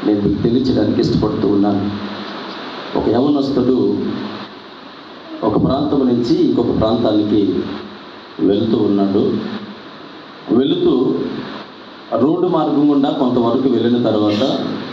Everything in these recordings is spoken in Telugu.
నేను మీకు తెలియచేయడానికి ఇష్టపడుతూ ఉన్నాను ఒక యవనస్తుడు ఒక ప్రాంతం నుంచి ఇంకొక ప్రాంతానికి వెళుతూ ఉన్నాడు వెళుతూ రోడ్డు మార్గం గుండా కొంతవరకు వెళ్ళిన తర్వాత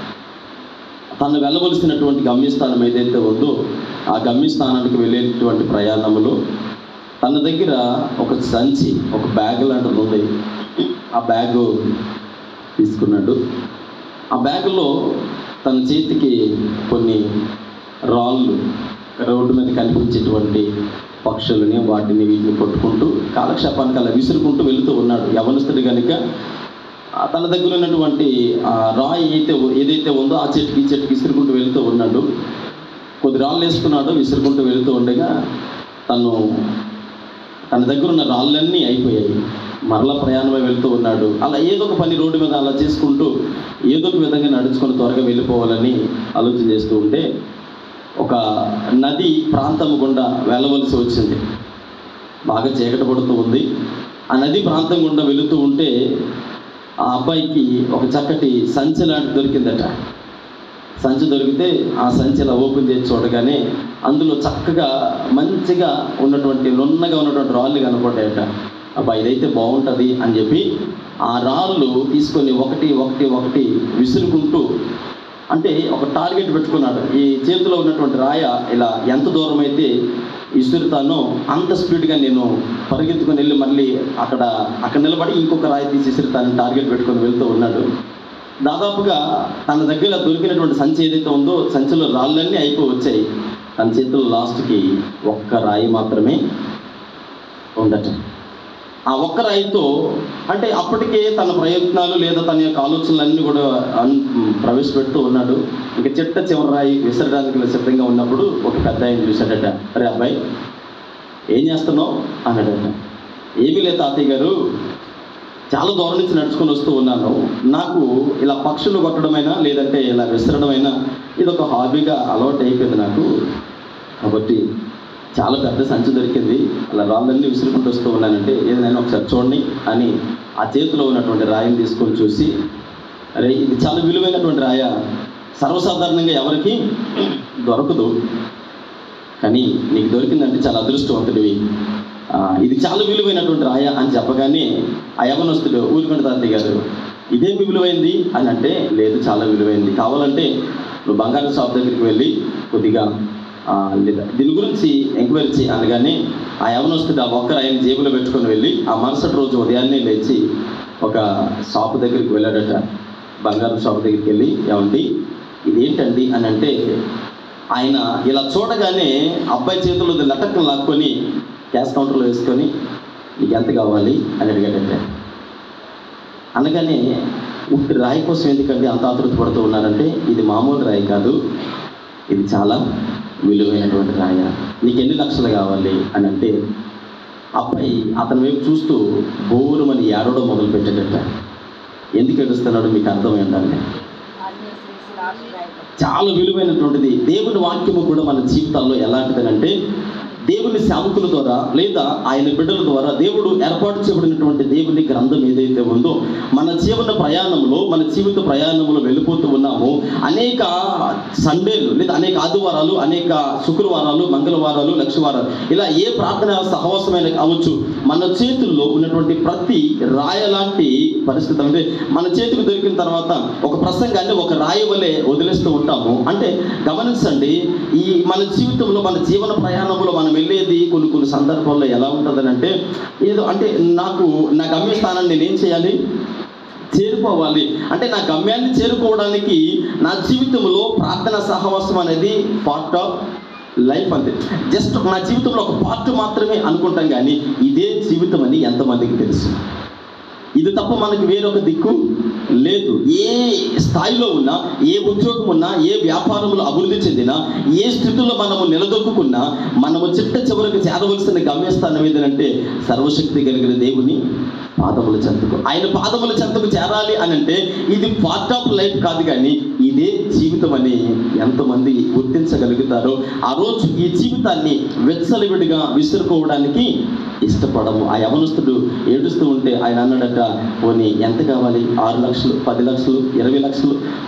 తను వెళ్ళవలసినటువంటి గమ్యస్థానం ఏదైతే ఉందో ఆ గమ్యస్థానానికి వెళ్ళేటువంటి ప్రయాణంలో తన దగ్గర ఒక సంచి ఒక బ్యాగ్ లాంటిది ఉంది ఆ బ్యాగ్ తీసుకున్నాడు ఆ బ్యాగులో తన చేతికి కొన్ని రాళ్ళు రోడ్డు మీద కనిపించేటువంటి పక్షులని వాటిని వీటిని కొట్టుకుంటూ కాలక్షేపానికి అలా విసురుకుంటూ వెళుతూ ఉన్నాడు యవనస్తుడు కనుక ఆ తన దగ్గర ఉన్నటువంటి ఆ రాయి అయితే ఏదైతే ఉందో ఆ చెట్టుకి ఈ చెట్టుకి విసురుకుంటూ వెళుతూ ఉన్నాడు కొద్ది రాళ్ళు వేసుకున్నాడు విసురుకుంటూ వెళుతూ ఉండగా తను తన దగ్గర ఉన్న రాళ్ళన్నీ అయిపోయాయి మరలా ప్రయాణమై వెళ్తూ ఉన్నాడు అలా ఏదో ఒక పని రోడ్డు మీద అలా చేసుకుంటూ ఏదో ఒక విధంగా నడుచుకొని త్వరగా వెళ్ళిపోవాలని ఆలోచన చేస్తూ ఉంటే ఒక నది ప్రాంతం గుండా వెళ్ళవలసి వచ్చింది బాగా చీకటి పడుతూ ఉంది ఆ నది ప్రాంతం గుండా వెళుతూ ఉంటే ఆ అబ్బాయికి ఒక చక్కటి సంచి లాంటి దొరికిందట సంచి దొరికితే ఆ సంచి ఇలా ఓపెన్ చేసి చూడగానే అందులో చక్కగా మంచిగా ఉన్నటువంటి నున్నగా ఉన్నటువంటి రాళ్ళు కనపడ్డాయట అబ్బా ఇదైతే బాగుంటుంది అని చెప్పి ఆ రాళ్ళు తీసుకొని ఒకటి ఒకటి ఒకటి విసురుకుంటూ అంటే ఒక టార్గెట్ పెట్టుకున్నాడు ఈ చేతిలో ఉన్నటువంటి రాయ ఇలా ఎంత దూరం అయితే విసురుతానో అంత స్పీడ్గా నేను పరిగెత్తుకొని వెళ్ళి మళ్ళీ అక్కడ అక్కడ నిలబడి ఇంకొక రాయి తీసి విసురుతానని టార్గెట్ పెట్టుకొని వెళ్తూ ఉన్నాడు దాదాపుగా తన దగ్గర దొరికినటువంటి సంచి ఏదైతే ఉందో సంచిలో రాళ్ళన్నీ అయిపోయి వచ్చాయి తన చేతిలో లాస్ట్కి ఒక్క రాయి మాత్రమే ఉండట ఆ ఒక్క రాయితో అంటే అప్పటికే తన ప్రయత్నాలు లేదా తన యొక్క ఆలోచనలన్నీ కూడా అన్ ప్రవేశపెడుతూ ఉన్నాడు ఇంకా చిట్ట చివరి రాయి విసరడానికి సిద్ధంగా ఉన్నప్పుడు ఒక పెద్ద ఆయన చూశాడట అరే అబ్బాయి ఏం చేస్తున్నావు అన్నాడట ఏమీ లేదు తాతయ్య గారు చాలా దూరం నుంచి నడుచుకొని వస్తూ ఉన్నాను నాకు ఇలా పక్షులు కొట్టడమైనా లేదంటే ఇలా విసరడమైనా ఇది ఒక హాబీగా అలవాటు అయిపోయింది నాకు కాబట్టి చాలా పెద్ద సంచి దొరికింది అలా రాళ్ళన్నీ విసురుకుంటూ వస్తూ ఉన్నానంటే ఏదైనా ఒకసారి చూడండి అని ఆ చేతిలో ఉన్నటువంటి రాయిని తీసుకొని చూసి అరే ఇది చాలా విలువైనటువంటి రాయ సర్వసాధారణంగా ఎవరికి దొరకదు కానీ నీకు దొరికిందంటే చాలా అదృష్టవంతుడివి ఆ, ఇది చాలా విలువైనటువంటి రాయ అని చెప్పగానే ఆ యవనస్తుడు ఊరుకుంట తాతయ్య గారు ఇదేమి విలువైంది అని అంటే లేదు చాలా విలువైంది కావాలంటే నువ్వు బంగారం షాప్ దగ్గరికి వెళ్ళి కొద్దిగా ఆ, లేదా దీని గురించి ఎంక్వైరీ చేయి అనగానే ఆ యవనస్తుడు ఆ ఒక్క రాయిని జేబులో పెట్టుకొని వెళ్ళి ఆ మరుసటి రోజు ఉదయాన్నే లేచి ఒక షాప్ దగ్గరికి వెళ్ళాడట బంగారం షాప్ దగ్గరికి వెళ్ళి ఏమండి ఇదేంటండి అని అంటే ఆయన ఇలా చూడగానే అబ్బాయి చేతుల్లో లటక్కను లాక్కొని క్యాష్ కౌంటర్లో వేసుకొని నీకు ఎంత కావాలి అని అడిగాడంటే అనగానే ఉట్టి రాయి కోసం ఎందుకంటే అంత ఆతృత పడుతూ ఉన్నారంటే ఇది మామూలు రాయి కాదు ఇది చాలా విలువైనటువంటి రాయ నీకు ఎన్ని లక్షలు కావాలి అని అంటే అబ్బాయి అతని వైపు చూస్తూ బోరుమని ఏడవడం మొదలు పెట్టేటట్ట ఎందుకు ఏడుస్తున్నాడో మీకు అర్థమై ఉండాలి చాలా విలువైనటువంటిది దేవుని వాక్యము కూడా మన జీవితాల్లో ఎలాంటిదనంటే దేవుని సేవకుల ద్వారా లేదా ఆయన బిడ్డల ద్వారా దేవుడు ఏర్పాటు చేయబడినటువంటి దేవుని గ్రంథం ఏదైతే ఉందో మన జీవన ప్రయాణంలో మన జీవిత ప్రయాణంలో వెళ్ళిపోతూ ఉన్నామో అనేక సండేలు లేదా అనేక ఆదివారాలు అనేక శుక్రవారాలు మంగళవారాలు లక్షవారాలు ఇలా ఏ ప్రార్థన సహవాసమైన కావచ్చు మన చేతుల్లో ఉన్నటువంటి ప్రతి రాయ లాంటి పరిస్థితి అంటే మన చేతికి దొరికిన తర్వాత ఒక ప్రసంగాన్ని ఒక రాయి వలె వదిలేస్తూ ఉంటాము అంటే గమనించండి ఈ మన జీవితంలో మన జీవన ప్రయాణంలో మనం వెళ్ళేది కొన్ని కొన్ని సందర్భాల్లో ఎలా ఉంటుందని అంటే ఏదో అంటే నాకు నా గమ్యస్థానాన్ని నేనేం చేయాలి చేరుకోవాలి అంటే నా గమ్యాన్ని చేరుకోవడానికి నా జీవితంలో ప్రార్థన సహవాసం అనేది పార్ట్ ఆఫ్ లైఫ్ అంతే జస్ట్ నా జీవితంలో ఒక పార్ట్ మాత్రమే అనుకుంటాం కానీ ఇదే జీవితం అని ఎంతమందికి తెలుసు ఇది తప్ప మనకి వేరొక దిక్కు లేదు ఏ స్థాయిలో ఉన్నా ఏ ఉద్యోగం ఉన్నా ఏ వ్యాపారంలో అభివృద్ధి చెందినా ఏ స్థితిలో మనము నిలదొక్కున్నా మనము చిట్ట చివరికి చేరవలసిన గమ్యస్థానం ఏదంటే సర్వశక్తి కలిగిన దేవుని పాదముల చెంతకు ఆయన పాదముల చెంతకు చేరాలి అని అంటే ఇది పార్ట్ ఆఫ్ లైఫ్ కాదు కానీ ఇదే జీవితం అని ఎంతమంది గుర్తించగలుగుతారో ఆ రోజు ఈ జీవితాన్ని వెచ్చలవిడిగా విసురుకోవడానికి ఇష్టపడము ఆ యవనస్తుడు ఏడుస్తూ ఉంటే ఆయన అన్నాడట పోనీ ఎంత కావాలి ఆరు లక్షలు పది లక్షలు ఇరవై లక్షలు కొన్ని కోట్ల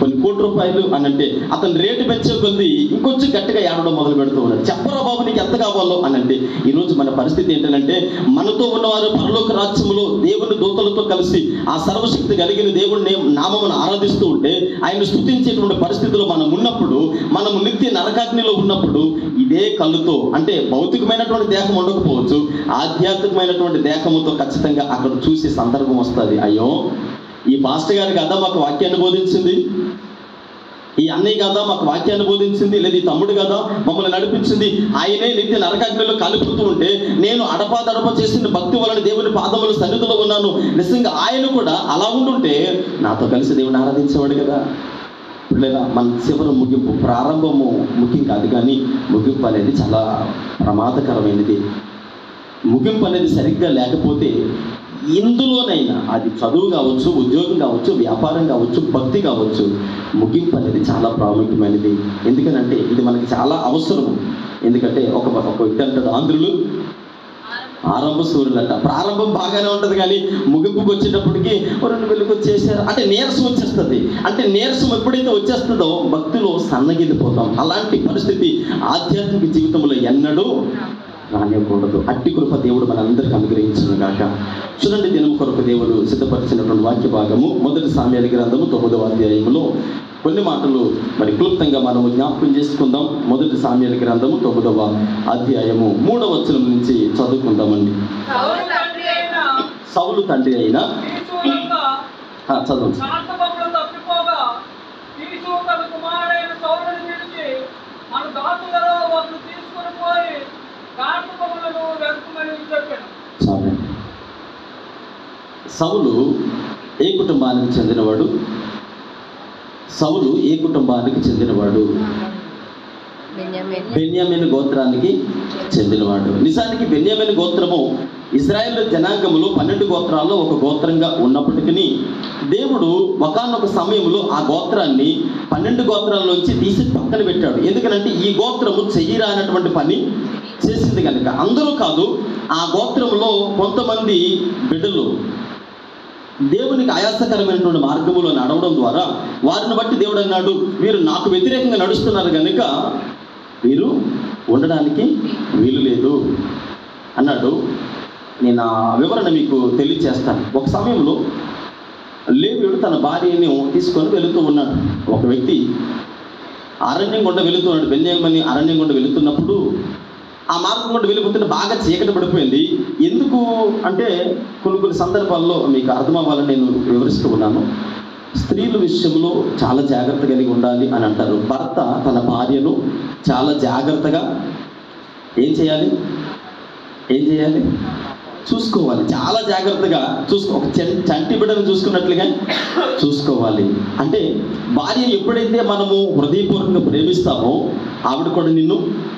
రూపాయలు అని అంటే అతను రేటు పెంచే కొద్ది ఇంకొంచెం గట్టిగా ఏడవడం మొదలు పెడుతూ ఉన్నాడు చెప్పరా బాబు నీకు ఎంత కావాలో అని అంటే ఈరోజు మన పరిస్థితి ఏంటంటే మనతో ఉన్నవారు పరలోక రాజ్యములో దేవుని దూతలతో కలిసి ఆ సర్వశక్తి కలిగిన దేవుడిని నామమును ఆరాధిస్తూ ఉంటే ఆయన స్థుతించేటువంటి పరిస్థితిలో మనం ఉన్నప్పుడు మనము నిత్య నరకాగ్నిలో ఉన్నప్పుడు ఇదే కళ్ళుతో అంటే భౌతికమైనటువంటి దేహం ఉండకపోవచ్చు ఆధ్యాత్మికమైనటువంటి దేహముతో ఖచ్చితంగా అక్కడ చూసే సందర్భం వస్తుంది అయ్యో ఈ పాస్టర్ గారి కదా మాకు వాక్యాన్ని బోధించింది ఈ అన్నయ్య కదా మాకు వాక్యాన్ని బోధించింది లేదా ఈ తమ్ముడు కదా మమ్మల్ని నడిపించింది ఆయనే నిత్య నరకాగ్నిలో కలుపుతూ ఉంటే నేను అడపా దడప చేసిన భక్తి వలన దేవుని పాదములు సన్నిధిలో ఉన్నాను నిజంగా ఆయన కూడా అలా ఉండుంటే నాతో కలిసి దేవుని ఆరాధించేవాడు కదా లేదా మన చివరి ముగింపు ప్రారంభము ముఖ్యం కాదు కానీ ముగింపు అనేది చాలా ప్రమాదకరమైనది ముగింపు అనేది సరిగ్గా లేకపోతే ఇందులోనైనా అది చదువు కావచ్చు ఉద్యోగం కావచ్చు వ్యాపారం కావచ్చు భక్తి కావచ్చు ముగింపు అనేది చాలా ప్రాముఖ్యమైనది ఎందుకనంటే ఇది మనకి చాలా అవసరం ఎందుకంటే ఒక ఒక వ్యక్తి అంటాడు ఆంధ్రులు ఆరంభ సూర్యులు అంట ప్రారంభం బాగానే ఉంటుంది కానీ ముగింపుకి వచ్చేటప్పటికి "ఓ రెండు వెలుగు వచ్చేసారు అంటే నీరసం వచ్చేస్తుంది అంటే నీరసం ఎప్పుడైతే వచ్చేస్తుందో భక్తిలో సన్నగిల్లిపోతాం అలాంటి పరిస్థితి ఆధ్యాత్మిక జీవితంలో ఎన్నడూ రానివ్వకూడదు అట్టి కృప దేవుడు మనందరికీ అనుగ్రహించును గాక చూడండి దినం కొరకు దేవుడు సిద్ధపరిచినటువంటి వాక్య భాగము మొదటి సామ్యాల గ్రంథము తొమ్మిదవ అధ్యాయములో కొన్ని మాటలు మరి క్లుప్తంగా మనము జ్ఞాపకం చేసుకుందాం మొదటి సామ్యాల గ్రంథము తొమ్మిదవ అధ్యాయము మూడవ వచనం నుంచి చదువుకుందామండి సౌలు తండ్రి అయిన సౌలు తండ్రి అయిన కీషువులంతా ఆ, చదవండి శాంతబొమ్మలు తప్పిపోగా కీషు తన కుమారుడైన సౌలుని పిలిచి మన దాసులలో ఒకరు తీసుకుని పోయి శాంతబొమ్మలను వెతుకుమని చెప్పాను చాలు సౌలు ఏ కుటుంబానికి చెందినవాడు సౌలు ఏ కుటుంబానికి చెందినవాడు బెన్యామిన్ బెన్యామిన్ గోత్రానికి చెందినవాడు నిజానికి బెన్యామిన్ గోత్రము ఇజ్రాయెల్ జనాంగములో పన్నెండు గోత్రాల్లో ఒక గోత్రంగా ఉన్నప్పటికీ దేవుడు ఒకానొక సమయంలో ఆ గోత్రాన్ని పన్నెండు గోత్రాల్లోంచి తీసి పక్కన పెట్టాడు ఎందుకనంటే ఈ గోత్రము చెయ్యరానటువంటి పని చేసింది కనుక అందరూ కాదు ఆ గోత్రంలో కొంతమంది బిడ్డలు దేవునికి ఆయాసకరమైనటువంటి మార్గములో నడవడం ద్వారా వారిని బట్టి దేవుడు అన్నాడు వీరు నాకు వ్యతిరేకంగా నడుస్తున్నారు కనుక వీరు ఉండడానికి వీలు లేదు అన్నాడు నేను ఆ వివరణ మీకు తెలియచేస్తాను ఒక సమయంలో లేవీయుడు తన భార్యని తీసుకొని వెళుతూ ఉన్నాడు ఒక వ్యక్తి అరణ్యం గుండా వెళుతున్నాడు బెన్యామని అరణ్యం గుండా వెళుతున్నప్పుడు ఆ మార్గం గుండా వెళ్ళిపోతుంటే బాగా చీకటి పడిపోయింది ఎందుకు అంటే కొన్ని కొన్ని సందర్భాల్లో మీకు అర్థం అవ్వాలని నేను వివరిస్తూ ఉన్నాను స్త్రీల విషయంలో చాలా జాగ్రత్త కలిగి ఉండాలి అని అంటారు భర్త తన భార్యను చాలా జాగ్రత్తగా ఏం చేయాలి ఏం చేయాలి చూసుకోవాలి చాలా జాగ్రత్తగా చూసుకో ఒక చం- చంటి బిడ్డను చూసుకున్నట్లుగా చూసుకోవాలి అంటే భార్య ఎప్పుడైతే మనము హృదయపూర్వకంగా ప్రేమిస్తామో ఆవిడ కూడా నిన్ను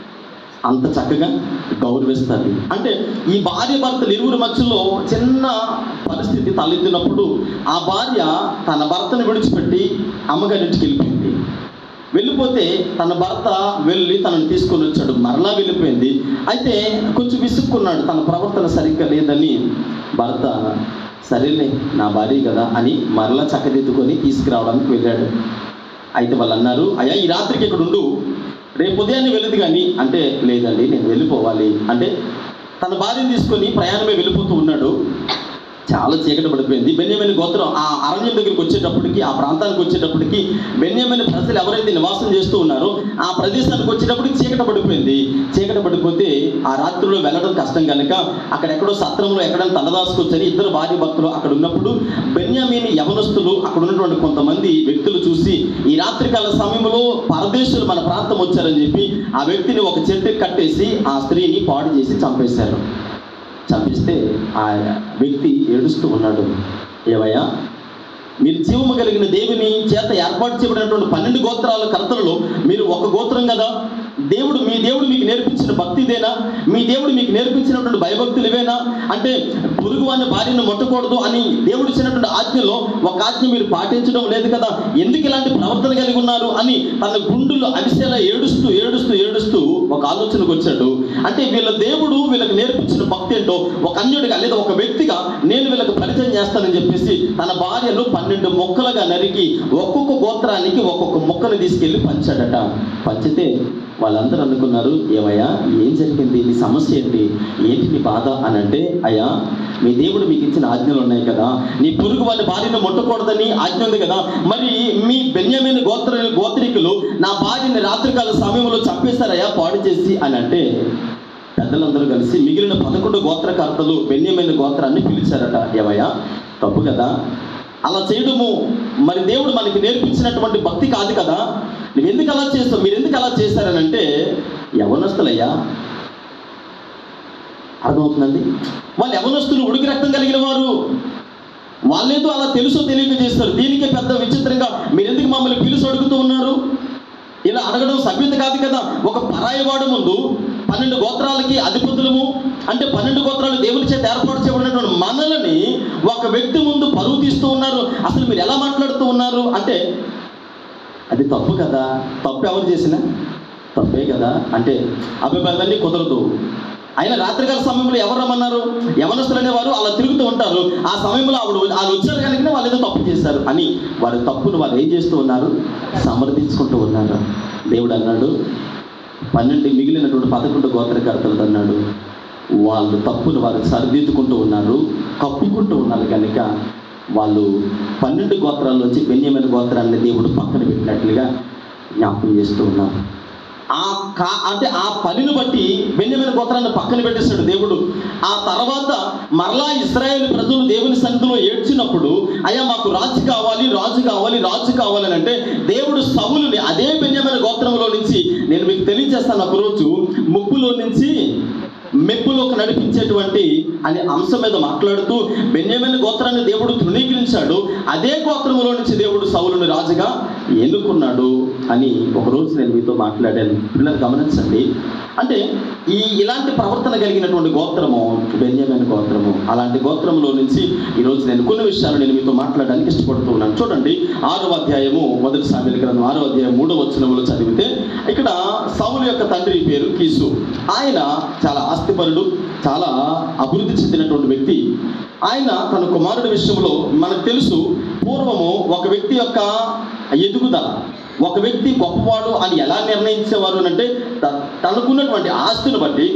అంత చక్కగా గౌరవిస్తుంది అంటే ఈ భార్య భర్తలు ఇరువురి మధ్యలో చిన్న పరిస్థితి తలెత్తినప్పుడు ఆ భార్య తన భర్తను విడిచిపెట్టి అమ్మగారింటికి వెళ్ళిపోయింది వెళ్ళిపోతే తన భర్త వెళ్ళి తనను తీసుకొని వచ్చాడు మరలా వెళ్ళిపోయింది అయితే కొంచెం విసుక్కున్నాడు తన ప్రవర్తన సరిగ్గా లేదని భర్త సరేలే నా భార్య కదా అని మరలా చక్కదిద్దుకొని తీసుకురావడానికి వెళ్ళాడు అయితే వాళ్ళు అన్నారు అయ్యా ఈ రాత్రికి ఇక్కడ ఉండు రేపు ఉదయాన్నే వెళ్ళదు కానీ అంటే లేదండి నేను వెళ్ళిపోవాలి అంటే తన భార్యను తీసుకొని ప్రయాణమే వెళ్ళిపోతూ ఉన్నాడు చాలా చీకటి పడిపోయింది బెన్యమైన గోత్రం ఆ అరణ్యం దగ్గరికి వచ్చేటప్పటికి ఆ ప్రాంతానికి వచ్చేటప్పటికి బెన్యమైన ప్రజలు ఎవరైతే నివాసం చేస్తూ ఉన్నారో ఆ ప్రదేశానికి వచ్చేటప్పటికి చీకటి పడిపోయింది చీకటి పడిపోతే ఆ రాత్రిలో వెళ్ళడం కష్టం కనుక అక్కడెక్కడో సత్రంలో ఎక్కడైనా తలదాసుకొచ్చని ఇద్దరు భార్య భక్తులు అక్కడ ఉన్నప్పుడు బెన్యామీని యవనస్తులు అక్కడ ఉన్నటువంటి కొంతమంది వ్యక్తులు చూసి ఈ రాత్రికాల సమయంలో పరదేశులు మన ప్రాంతం వచ్చారని చెప్పి ఆ వ్యక్తిని ఒక చెట్టుకి కట్టేసి ఆ స్త్రీని పాడు చేసి చంపేశారు చంపిస్తే ఆ వ్యక్తి ఏడుస్తూ ఉన్నాడు ఏవయ్యా మీరు జీవము కలిగిన దేవుని చేత ఏర్పాటు చేయబడినటువంటి పన్నెండు గోత్రాల కర్తలలో మీరు ఒక గోత్రం కదా దేవుడు మీ దేవుడు మీకు నేర్పించిన భక్తి ఇదేనా మీ దేవుడు మీకు నేర్పించినటువంటి భయభక్తులు ఇవేనా అంటే పొరుగు వాని భార్యను ముట్టకూడదు అని దేవుడు ఇచ్చినటువంటి ఆజ్ఞలో ఒక ఆజ్ఞ మీరు పాటించడం లేదు కదా ఎందుకు ఇలాంటి ప్రవర్తన కలిగి ఉన్నారు అని తన గుండులు అవిసేలా ఏడుస్తూ ఏడుస్తూ ఏడుస్తూ ఒక ఆలోచనకు వచ్చాడు అంటే వీళ్ళ దేవుడు వీళ్ళకి నేర్పించిన భక్తి ఏంటో ఒక అన్యుడిగా లేదా ఒక వ్యక్తిగా నేను వీళ్ళకి పరిచయం చేస్తానని చెప్పేసి తన భార్యను పన్నెండు మొక్కలుగా నరికి ఒక్కొక్క గోత్రానికి ఒక్కొక్క మొక్కను తీసుకెళ్లి పంచాడట పంచితే వాళ్ళందరూ అనుకున్నారు ఏమయ్యా ఏం జరిగింది నీ సమస్య ఏంటి ఏంటి నీ బాధ అని అంటే అయ్యా మీ దేవుడు మీకు ఇచ్చిన ఆజ్ఞలు ఉన్నాయి కదా నీ పురుగు వాళ్ళ భార్యను ముట్టకూడదని ఆజ్ఞ ఉంది కదా మరి మీ బెన్యామిన్ గోత్ర గోత్రికులు నా భార్యని రాత్రికాల సమయంలో చంపేశారయ్యా పాడు చేసి అని అంటే పెద్దలందరూ కలిసి మిగిలిన పదకొండు గోత్రకర్తలు బెన్యమైన గోత్రాన్ని పిలిచారట ఏమయ్యా తప్పు కదా అలా చేయడము మరి దేవుడు మనకి నేర్పించినటువంటి భక్తి కాదు కదా నువ్వు ఎందుకు అలా చేస్తావు మీరు ఎందుకు అలా చేశారని అంటే యవనస్తులయ్యా అర్థమవుతుందండి వాళ్ళు యవనస్తులు ఉడికి రక్తం కలిగిన వారు వాళ్ళేదో అలా తెలుసో తెలియక చేస్తారు దీనికే పెద్ద విచిత్రంగా మీరు ఎందుకు మమ్మల్ని పిలిచి అడుగుతూ ఉన్నారు ఇలా అడగడం సభ్యత కాదు కదా ఒక పరాయవాడు ముందు పన్నెండు గోత్రాలకి అధిపతులము అంటే పన్నెండు గోత్రాలు దేవుని చేత ఏర్పాటు చేయబడినటువంటి మనల్ని ఒక వ్యక్తి ముందు పరువు తీస్తూ ఉన్నారు అసలు మీరు ఎలా మాట్లాడుతూ ఉన్నారు అంటే అది తప్పు కదా తప్పు ఎవరు చేసినా తప్పే కదా అంటే అభిప్రాయాలన్నీ కుదరదు అయినా రాత్రికాల సమయంలో ఎవరు రమ్మన్నారు యవనస్తులు అనేవారు అలా తిరుగుతూ ఉంటారు ఆ సమయంలో ఆవిడ వాళ్ళు వచ్చారు కనుక వాళ్ళు ఏదో తప్పు చేశారు అని వారి తప్పును వారు ఏం చేస్తూ ఉన్నారు సమర్థించుకుంటూ ఉన్నారు దేవుడు అన్నాడు పన్నెండు మిగిలినటువంటి పదకొండు గోత్రకర్తలు అన్నాడు వాళ్ళు తప్పును వారు సరిదిద్దుకుంటూ ఉన్నారు కప్పుకుంటూ ఉన్నారు కనుక వాళ్ళు పన్నెండు గోత్రాల్లోంచి బెన్యమైన గోత్రాన్ని దేవుడు పక్కన పెట్టినట్లుగా జ్ఞాపకం చేస్తూ ఉన్నారు ఆ కా అంటే ఆ పనిని బట్టి బెన్యమైన గోత్రాన్ని పక్కన పెట్టేశాడు దేవుడు ఆ తర్వాత మరలా ఇస్రాయేల్ ప్రజలు దేవుని సన్నిధిలో ఏడ్చినప్పుడు అయ్యా మాకు రాజు కావాలి రాజు కావాలి రాజు కావాలి అని అంటే దేవుడు సవులుని అదే బెన్యమైన గోత్రంలో నుంచి నేను మీకు తెలియజేస్తాను ఒకరోజు ముప్పులో నుంచి మెప్పులోకి నడిపించేటువంటి అనే అంశం మీద మాట్లాడుతూ బెన్యమైన గోత్రాన్ని దేవుడు తృణీకరించాడు అదే గోత్రములో నుంచి దేవుడు సౌలుని రాజుగా ఎన్నుకున్నాడు అని ఒకరోజు నేను మీతో మాట్లాడాను పిల్లలు గమనించండి అంటే ఈ ఇలాంటి ప్రవర్తన కలిగినటువంటి గోత్రము బెన్యమైన గోత్రము అలాంటి గోత్రంలో నుంచి ఈరోజు నేను కొన్ని విషయాలు నేను మీతో మాట్లాడడానికి ఇష్టపడుతూ ఉన్నాను చూడండి ఆరో అధ్యాయము మొదటి సామెల గ్రంథం ఆరో అధ్యాయం మూడో వచనములో చదివితే ఇక్కడ సౌలు యొక్క తండ్రి పేరు కీసు ఆయన చాలా ఆస్తిపరుడు చాలా అభివృద్ధి చెందినటువంటి వ్యక్తి ఆయన తన కుమారుడి విషయంలో మనకు తెలుసు పూర్వము ఒక వ్యక్తి యొక్క ఎదుగుదల ఒక వ్యక్తి గొప్పవాడు అని ఎలా నిర్ణయించేవారు అని అంటే త- తనకున్నటువంటి ఆస్తిని బట్టి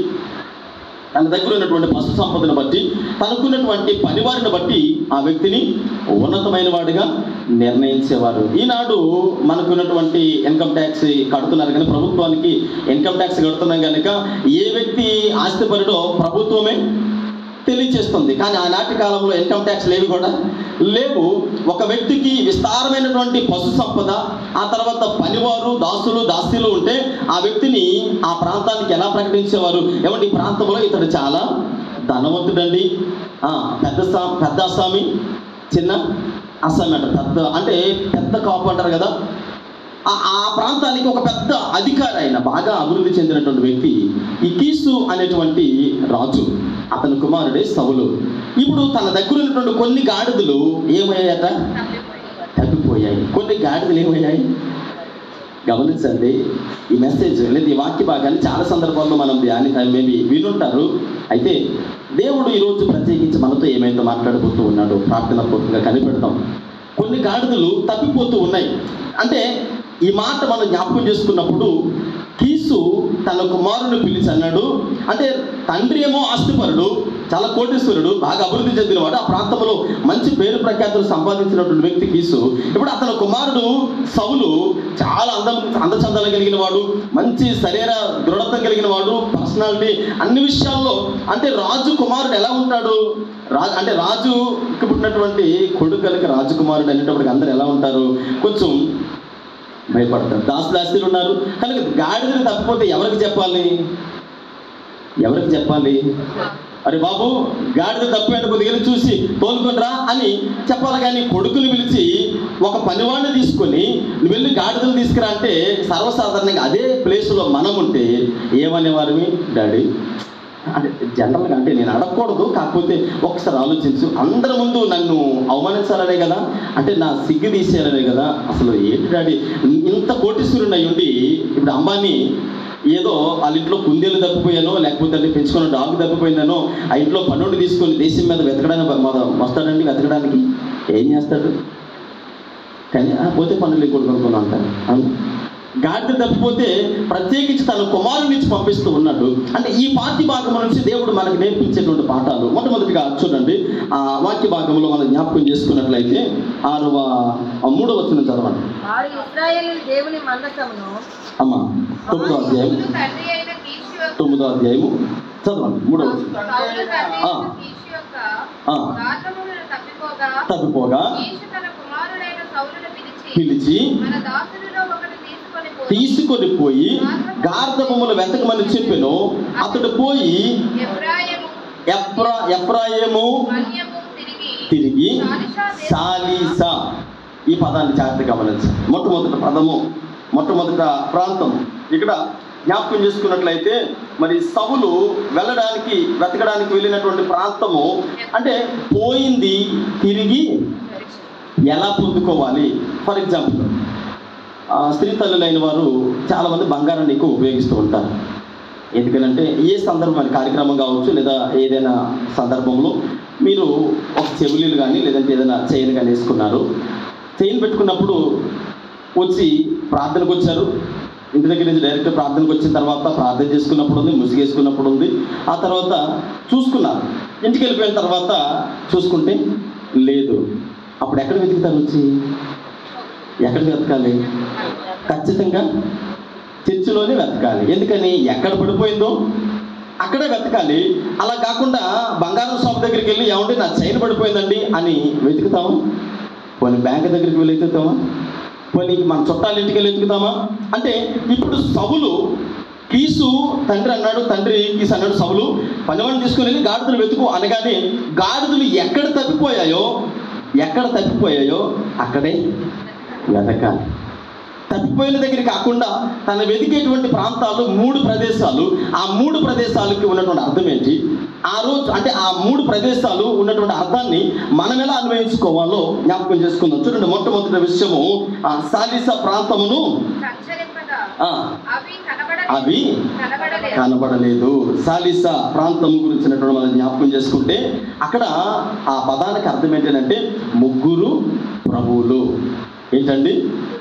తన దగ్గర ఉన్నటువంటి పశు సంపదను బట్టి తనకున్నటువంటి పనివారిని బట్టి ఆ వ్యక్తిని ఉన్నతమైన వాడిగా నిర్ణయించేవారు ఈనాడు మనకున్నటువంటి ఇన్కమ్ ట్యాక్స్ కడుతున్నారు కానీ ప్రభుత్వానికి ఇన్కమ్ ట్యాక్స్ కడుతున్నాం కనుక ఏ వ్యక్తి ఆస్తిపరుడో ప్రభుత్వమే తెలియచేస్తుంది కానీ ఆనాటి కాలంలో ఇన్కమ్ ట్యాక్స్ లేవి కూడా లేవు ఒక వ్యక్తికి విస్తారమైనటువంటి పశు సంపద ఆ తర్వాత పనివారు దాసులు దాస్యులు ఉంటే ఆ వ్యక్తిని ఆ ప్రాంతానికి ఎలా ప్రకటించేవారు ఏమంటే ఈ ప్రాంతంలో ఇతడు చాలా ధనవంతుడండి ఆ, పెద్ద సా పెద్ద అస్సామి చిన్న అస్సామి అంటారు పెద్ద అంటే పెద్ద కాపు అంటారు కదా ఆ- ఆ ప్రాంతానికి ఒక పెద్ద అధికారి ఆయన బాగా అభివృద్ధి చెందినటువంటి వ్యక్తి ఈ కీసు అనేటువంటి రాజు అతని కుమారుడే సవులు ఇప్పుడు తన దగ్గర ఉన్నటువంటి కొన్ని గాడిదలు ఏమయ్యాయట తప్పిపోయాయి కొన్ని గాడిదలు ఏమయ్యాయి గమనించండి ఈ మెసేజ్ లేదా ఈ వాక్య భాగాన్ని చాలా సందర్భాల్లో మనం ధ్యాని మేబీ వినుంటారు అయితే దేవుడు ఈరోజు ప్రత్యేకించి మనతో ఏమైతే మాట్లాడబోతూ ఉన్నాడో ప్రార్థన పూర్వకంగా కనిపెడతాం కొన్ని గాడిదలు తప్పిపోతూ ఉన్నాయి అంటే ఈ మాట మనం జ్ఞాపకం చేసుకున్నప్పుడు కీసు తన కుమారుని పిలిచి అన్నాడు అంటే తండ్రి ఏమో ఆస్తిపరుడు చాలా కోటీశ్వరుడు బాగా అభివృద్ధి చెందినవాడు ఆ ప్రాంతంలో మంచి పేరు ప్రఖ్యాతులు సంపాదించినటువంటి వ్యక్తి కీసు ఇప్పుడు అతని కుమారుడు సౌలు చాలా అందం అందచందాలు కలిగిన వాడు మంచి శరీర దృఢత కలిగిన వాడు పర్సనాలిటీ అన్ని విషయాల్లో అంటే రాజు కుమారుడు ఎలా ఉంటాడు రాజు అంటే రాజుకి పుట్టినటువంటి కొడుకులకి రాజకుమారుడు అనేటప్పటికి అందరు ఎలా ఉంటారు కొంచెం భయపడతారు దాసు దాస్తులు ఉన్నారు కనుక గాడిదలు తప్పిపోతే ఎవరికి చెప్పాలి ఎవరికి చెప్పాలి అరే బాబు గాడిద తప్పిపోయిన కొద్దిగా చూసి తోలుకొనిరా అని చెప్పాలి కానీ కొడుకుని పిలిచి ఒక పనివాడిని తీసుకొని నువ్వు వెళ్ళి గాడిదలు తీసుకురా అంటే సర్వసాధారణంగా అదే ప్లేస్లో మనం ఉంటే ఏమనేవారివి డాడీ అంటే జనరల్గా అంటే నేను అడగకూడదు కాకపోతే ఒకసారి ఆలోచించు అందరి ముందు నన్ను అవమానించాలనే కదా అంటే నా సిగ్గు తీసేయాలనే కదా అసలు ఏంటి డాడీ ఇంత కోటీశ్వరుని అయి ఉండి ఇప్పుడు అంబానీ ఏదో వాళ్ళ ఇంట్లో కుందేలు తప్పిపోయానో లేకపోతే అంటే పెంచుకున్న డాగ్ తప్పిపోయిందనో ఆ ఇంట్లో పన్నుండి తీసుకొని దేశం మీద వెతకడానికి మొద- వస్తాడండి వెతకడానికి ఏం చేస్తాడు కానీ "ఆ, పోతే పనులు ఇంకోటి కొనుక్కున్నా అంటారు అవును. గాడిద తప్పిపోతే ప్రత్యేకించి తన కుమారుని ఇచ్చి పంపిస్తూ ఉన్నాడు అంటే ఈ పాఠ్య భాగం నుంచి దేవుడు మనకు నేర్పించేటువంటి పాఠాలు మొట్టమొదటిగా చూడండి ఆ వాక్య భాగంలో మనం జ్ఞాపకం చేసుకున్నట్లయితే ఆరవ ఆ మూడవ వచ్చిన చదవండి వారు ఇస్రాయేలు దేవుని మందసమును అమ్మ తొమ్మిదో అధ్యాయం సౌలు తండ్రి అయిన కీషు యొక్క- తొమ్మిదో అధ్యాయము చదవండి మూడవ వచనం. సౌలు తండ్రి ఆ. అయిన కీషు యొక్క ఆ. గాత్రములను తప్పిపోగా తప్పిపోగా కీషు తన కుమారుడైన సౌలును పిలిచి పిలిచి మన దాసులలో ఒకటి తీసుకొని పోయి తీసుకొని పోయి గార్ధబొమ్మలు వెతకమని చెప్పెను అతడు పోయి ఎఫ్రాయిము ఎఫ్రా ఎఫ్రాయిము మన్యము తిరిగి తిరిగి షాలిషా దేశ- సాలీసా ఈ పదాన్ని జాగ్రత్తగా గమనించాలి మొట్టమొదటి పదము మొట్టమొదట ప్రాంతం ఇక్కడ జ్ఞాపకం చేసుకున్నట్లయితే మరి సవులు వెళ్ళడానికి వెతకడానికి వెళ్ళినటువంటి ప్రాంతము అంటే పోయింది తిరిగి ఎలా పొందుకోవాలి ఫర్ ఎగ్జాంపుల్ స్త్రీ తల్లులైన వారు చాలామంది బంగారాన్ని ఎక్కువ ఉపయోగిస్తూ ఉంటారు ఎందుకనంటే ఏ సందర్భం అని కార్యక్రమం కావచ్చు లేదా ఏదైనా సందర్భంలో మీరు ఒక చెవులీలు కానీ లేదంటే ఏదైనా చైన్ కానీ వేసుకున్నారు చైన్ పెట్టుకున్నప్పుడు వచ్చి ప్రార్థనకు వచ్చారు ఇంటి దగ్గర నుంచి డైరెక్ట్ ప్రార్థనకు వచ్చిన తర్వాత ప్రార్థన చేసుకున్నప్పుడు ఉంది ముసుగేసుకున్నప్పుడు ఉంది ఆ తర్వాత చూసుకున్నారు ఇంటికి వెళ్ళిపోయిన తర్వాత చూసుకుంటే లేదు అప్పుడు ఎక్కడ వెతుకుతారు వచ్చి ఎక్కడ వెతకాలి ఖచ్చితంగా చర్చిలోనే వెతకాలి ఎందుకని ఎక్కడ పడిపోయిందో అక్కడే వెతకాలి అలా కాకుండా బంగారం షాప్ దగ్గరికి వెళ్ళి ఏమంటే నా చైన్ పడిపోయిందండి అని వెతుకుతామా పోనీ బ్యాంక్ దగ్గరికి వెళ్ళి వెతుకుతామా పోనీ మన చుట్టాల ఇంటికి వెళ్ళి వెతుకుతామా అంటే ఇప్పుడు సవులు కీసు తండ్రి అన్నాడు తండ్రి కీసు అన్నాడు సవులు పనివాడిని తీసుకుని వెళ్ళి గాడిదలు వెతుకు అనగానే గాడిదలు ఎక్కడ తప్పిపోయాయో ఎక్కడ తప్పిపోయాయో అక్కడే వెతకాలి తప్పిపోయిన దగ్గర కాకుండా తన వెతికేటువంటి ప్రాంతాలు మూడు ప్రదేశాలు ఆ మూడు ప్రదేశాలకి ఉన్నటువంటి అర్థం ఏంటి ఆ రోజు అంటే ఆ మూడు ప్రదేశాలు ఉన్నటువంటి అర్థాన్ని మనం ఎలా అన్వయించుకోవాలో జ్ఞాపకం చేసుకుందాం చూడండి మొట్టమొదటి విషయము ఆ సాలిస ప్రాంతమును సంచరింపగా ఆ, అవి కనబడలేదు అవి కనబడలేదు కనబడలేదు సాలిస ప్రాంతం గురించినటువంటి మనం జ్ఞాపకం చేసుకుంటే అక్కడ ఆ పదానికి అర్థం ఏంటంటే ముగ్గురు ప్రభువులు ఏంటండి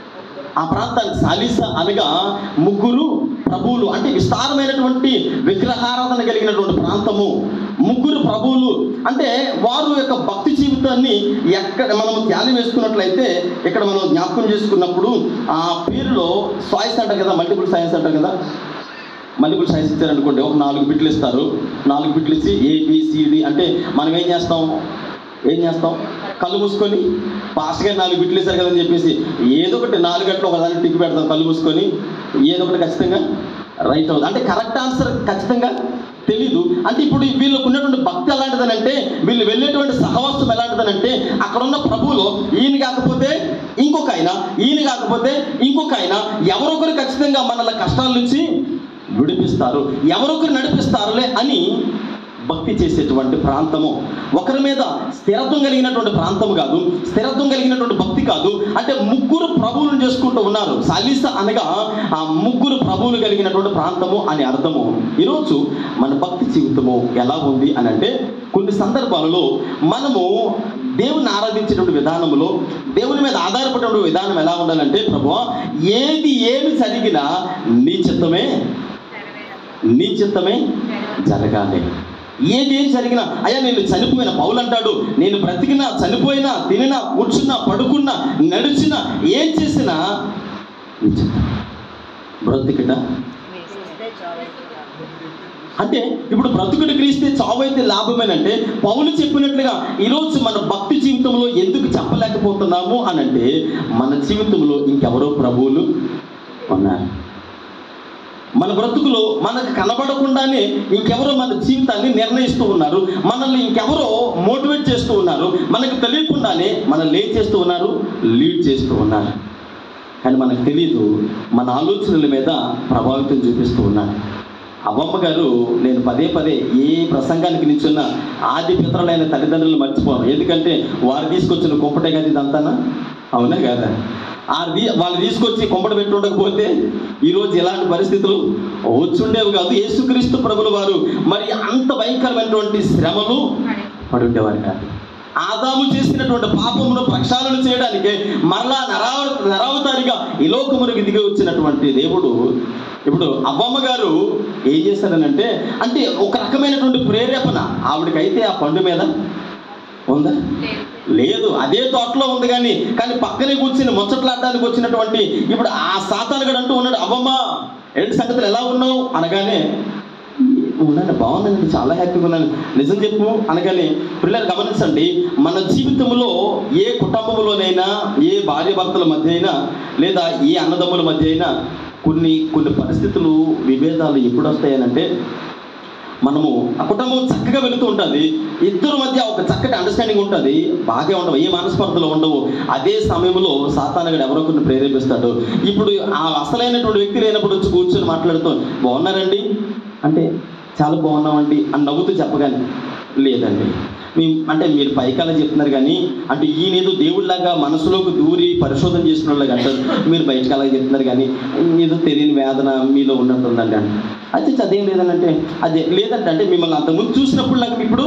ఆ ప్రాంతానికి సాలిస అనగా ముగ్గురు ప్రభువులు అంటే విస్తారమైనటువంటి విగ్రహారాధన కలిగినటువంటి ప్రాంతము ముగ్గురు ప్రభువులు అంటే వారు యొక్క భక్తి జీవితాన్ని ఎక్కడ మనం ధ్యానం వేసుకున్నట్లయితే ఇక్కడ మనం జ్ఞాపకం చేసుకున్నప్పుడు ఆ పేరులో సాయిస్ అంటారు కదా మల్టిపుల్ సైన్స్ అంటారు కదా మల్టిపుల్ సైన్స్ ఇచ్చారనుకోండి ఒక నాలుగు బిట్లు ఇస్తారు నాలుగు బిట్లు ఇచ్చి ఏబిసిడి అంటే మనం ఏం చేస్తాం ఏం చేస్తాం కళ్ళు మూసుకొని పాస్ట్గా నాలుగు బిట్లు ఇస్తారు కదని చెప్పేసి ఏదో ఒకటి నాలుగు గంటలు ఒకదాన్ని టిక్ పెడతాం కళ్ళు మూసుకొని ఏదో ఒకటి ఖచ్చితంగా రైట్ అవుతుంది అంటే కరెక్ట్ ఆన్సర్ ఖచ్చితంగా తెలీదు అంటే ఇప్పుడు వీళ్ళకు ఉన్నటువంటి భక్తి ఎలాంటిదనంటే వీళ్ళు వెళ్ళేటువంటి సహవాసం ఎలాంటిదనంటే అక్కడ ఉన్న ప్రభువులో ఈయన కాకపోతే ఇంకొక ఆయన ఈయన కాకపోతే ఇంకొక ఆయన ఎవరొకరు ఖచ్చితంగా మనల కష్టాల నుంచి విడిపిస్తారు ఎవరొకరు నడిపిస్తారులే అని భక్తి చేసేటువంటి ప్రాంతము ఒకరి మీద స్థిరత్వం కలిగినటువంటి ప్రాంతము కాదు స్థిరత్వం కలిగినటువంటి భక్తి కాదు అంటే ముగ్గురు ప్రభువులను చేసుకుంటూ ఉన్నారు సాలిస అనగా ఆ ముగ్గురు ప్రభువులు కలిగినటువంటి ప్రాంతము అని అర్థము ఈరోజు మన భక్తి జీవితము ఎలా ఉంది అని అంటే కొన్ని సందర్భాలలో మనము దేవుని ఆరాధించేటువంటి విధానంలో దేవుని మీద ఆధారపడేటువంటి విధానం ఎలా ఉండాలంటే ప్రభు ఏది ఏమి జరిగినా నీ చిత్తమే నీ చిత్తమే జరగాలి ఏదేం జరిగినా అయ్యా నేను చనిపోయిన పౌలు అంటాడు నేను బ్రతికినా చనిపోయినా తినినా కూర్చున్నా పడుకున్నా నడిచినా ఏం చేసినా నీ చిత్తం బ్రతికిట అంటే ఇప్పుడు బ్రతుకుడు క్రీస్తే చావైతే లాభమేనంటే పౌలు చెప్పినట్లుగా ఈరోజు మన భక్తి జీవితంలో ఎందుకు చెప్పలేకపోతున్నాము అని అంటే మన జీవితంలో ఇంకెవరో ప్రభువులు ఉన్నారు మన బ్రతుకులో మనకు కనబడకుండానే ఇంకెవరో మన జీవితాన్ని నిర్ణయిస్తూ ఉన్నారు మనల్ని ఇంకెవరో మోటివేట్ చేస్తూ ఉన్నారు మనకు తెలియకుండానే మనల్ని ఏం చేస్తూ ఉన్నారు లీడ్ చేస్తూ ఉన్నారు కానీ మనకు తెలియదు మన ఆలోచనల మీద ప్రభావితం చూపిస్తూ ఉన్నారు అవ్వమ్మ గారు నేను పదే పదే ఏ ప్రసంగానికి నిల్చున్న ఆది పితరులైన తల్లిదండ్రులు మర్చిపోను ఎందుకంటే వారు తీసుకొచ్చిన కుంపటే కదా ఇదంతానా అవునా కదా ఆ తీ- వాళ్ళు తీసుకొచ్చి కుంపట పెట్టి ఉండకపోతే ఈరోజు ఇలాంటి పరిస్థితులు వచ్చుండేవి కాదు యేసుక్రీస్తు ప్రభుల వారు మరి అంత భయంకరమైనటువంటి శ్రమలు పడి ఉండేవారు కాదు ఆదాము చేసినటువంటి పాపమును ప్రక్షాళన చేయడానికి మరలా నరావ నరావతారిగా ఈ లోకమునికి దిగి వచ్చినటువంటి దేవుడు ఇప్పుడు అవ్వమ్మ గారు ఏం చేశారనంటే అంటే ఒక రకమైనటువంటి ప్రేరేపణ ఆవిడకైతే ఆ పండు మీద ఉందా లేదు అదే తోటలో ఉంది కానీ కానీ పక్కనే కూర్చుని ముచ్చట్లాడడానికి వచ్చినటువంటి ఇప్పుడు ఆ సాతానుగడు అంటూ ఉన్నాడు అవ్వమ్మ ఏంటి సంగతులు ఎలా ఉన్నావు అనగానే ఉన్నాను బాగున్నాను చాలా హ్యాపీగా ఉన్నాను నిజం చెప్పు అనగానే పిల్లలు గమనించండి మన జీవితంలో ఏ కుటుంబంలోనైనా ఏ భార్య భర్తల మధ్య అయినా లేదా ఏ అన్నదమ్ముల మధ్య అయినా కొన్ని కొన్ని పరిస్థితులు విభేదాలు ఎప్పుడు వస్తాయనంటే మనము ఆ కుటుంబం చక్కగా వెళుతూ ఉంటుంది ఇద్దరు మధ్య ఒక చక్కటి అండర్స్టాండింగ్ ఉంటుంది బాగా ఉండవు ఏ మనస్పర్ధలు ఉండవు అదే సమయంలో సాతానగడు ఎవరో కొన్ని ప్రేరేపిస్తాడు ఇప్పుడు ఆ అసలైనటువంటి వ్యక్తి లేనప్పుడు వచ్చి కూర్చొని మాట్లాడుతూ బాగున్నారండి అంటే చాలా బాగున్నామండి అని నవ్వుతూ చెప్పగానే లేదండి మీ అంటే మీరు పైకాల చెప్తున్నారు కానీ అంటే ఈయన ఏదో దేవుడిలాగా మనసులోకి దూరి పరిశోధన చేసిన వాళ్ళగా అంటారు మీరు బయటకు అలాగే చెప్తున్నారు కానీ ఏదో తెలియని వేదన మీలో ఉన్నట్టుందండి అంటే అయితే చదివేం లేదని అంటే అదే లేదంటే అంటే మిమ్మల్ని అంతకుముందు చూసినప్పుడు నాకు ఇప్పుడు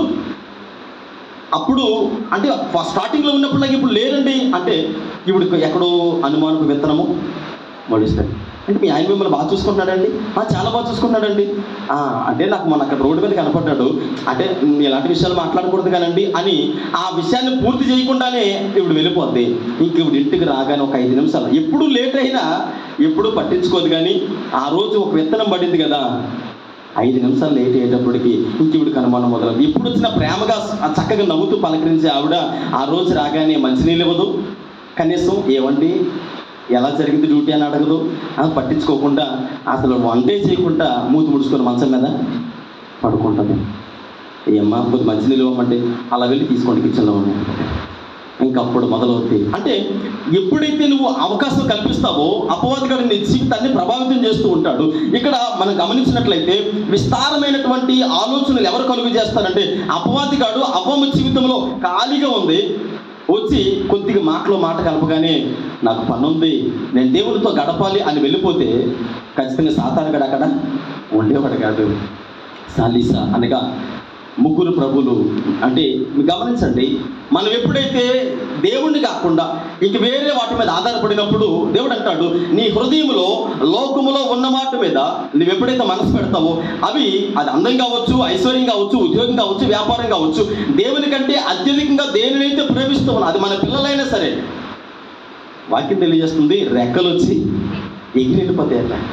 అప్పుడు అంటే స్టార్టింగ్లో ఉన్నప్పుడు నాకు ఇప్పుడు లేరండి అంటే ఇప్పుడు ఎక్కడో అనుమానపు విత్తనము మొలుస్తుంది అంటే మీ ఆయన మిమ్మల్ని బాగా చూసుకుంటున్నాడండి "ఆ, చాలా బాగా చూసుకుంటున్నాడండి "ఆ, అంటే నాకు మొన్న అక్కడ రోడ్డు మీద కనపడ్డాడు అంటే "ఉమ్, ఇలాంటి విషయాలు మాట్లాడకూడదు కానండి అని ఆ విషయాన్ని పూర్తి చేయకుండానే ఇప్పుడు వెళ్ళిపోద్ది ఇంక ఇప్పుడు ఇంటికి రాగానే ఒక ఐదు నిమిషాలు ఎప్పుడు లేట్ అయినా ఎప్పుడు పట్టించుకోదు కానీ ఆ రోజు ఒక విత్తనం పడింది కదా ఐదు నిమిషాలు లేట్ అయ్యేటప్పటికి ఇంక ఇప్పుడు కనుమానం మొదలవుతుంది ఇప్పుడు వచ్చిన ప్రేమగా ఆ చక్కగా నవ్వుతూ పలకరించే ఆవిడ ఆ రోజు రాగానే మంచినీళ్ళు ఇవ్వదు కనీసం ఏమండి ఎలా జరిగింది డ్యూటీ అని అడగదు ఆ, పట్టించుకోకుండా అసలు వంటే చేయకుండా మూతి ముడుచుకొని మంచం మీద పడుకుంటుంది ఏమ్మా కొద్ది మంచినీళ్ళు ఇవ్వమంటే అలా వెళ్ళి తీసుకోండి కిచెన్లో ఉన్నాయి ఇంకప్పుడు మొదలవుతాయి అంటే ఎప్పుడైతే నువ్వు అవకాశం కల్పిస్తావో అపవాదిగాడు నీ జీవితాన్ని ప్రభావితం చేస్తూ ఉంటాడు ఇక్కడ మనం గమనించినట్లయితే విస్తారమైనటువంటి ఆలోచనలు ఎవరు కలుగు చేస్తారంటే అపవాదిగాడు అవ్వమ్మ జీవితంలో ఖాళీగా ఉంది వచ్చి కొద్దిగా మాటలో మాట కలపగానే నాకు పని ఉంది నేను దేవుడితో గడపాలి అని వెళ్ళిపోతే ఖచ్చితంగా సాతానుగడు అక్కడ ఉండేవాడు కాదు సాలీసా అనగా ముగ్గురు ప్రభులు అంటే మీరు గమనించండి మనం ఎప్పుడైతే దేవుణ్ణి కాకుండా ఇంక వేరే వాటి మీద ఆధారపడినప్పుడు దేవుడు అంటాడు నీ హృదయంలో లోకములో ఉన్న మాట మీద నువ్వు ఎప్పుడైతే మనసు పెడతావో అవి అది అందం కావచ్చు ఐశ్వర్యం కావచ్చు ఉద్యోగం కావచ్చు వ్యాపారం కావచ్చు దేవుని కంటే అత్యధికంగా దేనినైతే ప్రేమిస్తూ ఉన్నా అది మన పిల్లలైనా సరే వాక్యం తెలియజేస్తుంది రెక్కలు వచ్చి ఎగిరి వెళ్ళిపోతాయి అట్లా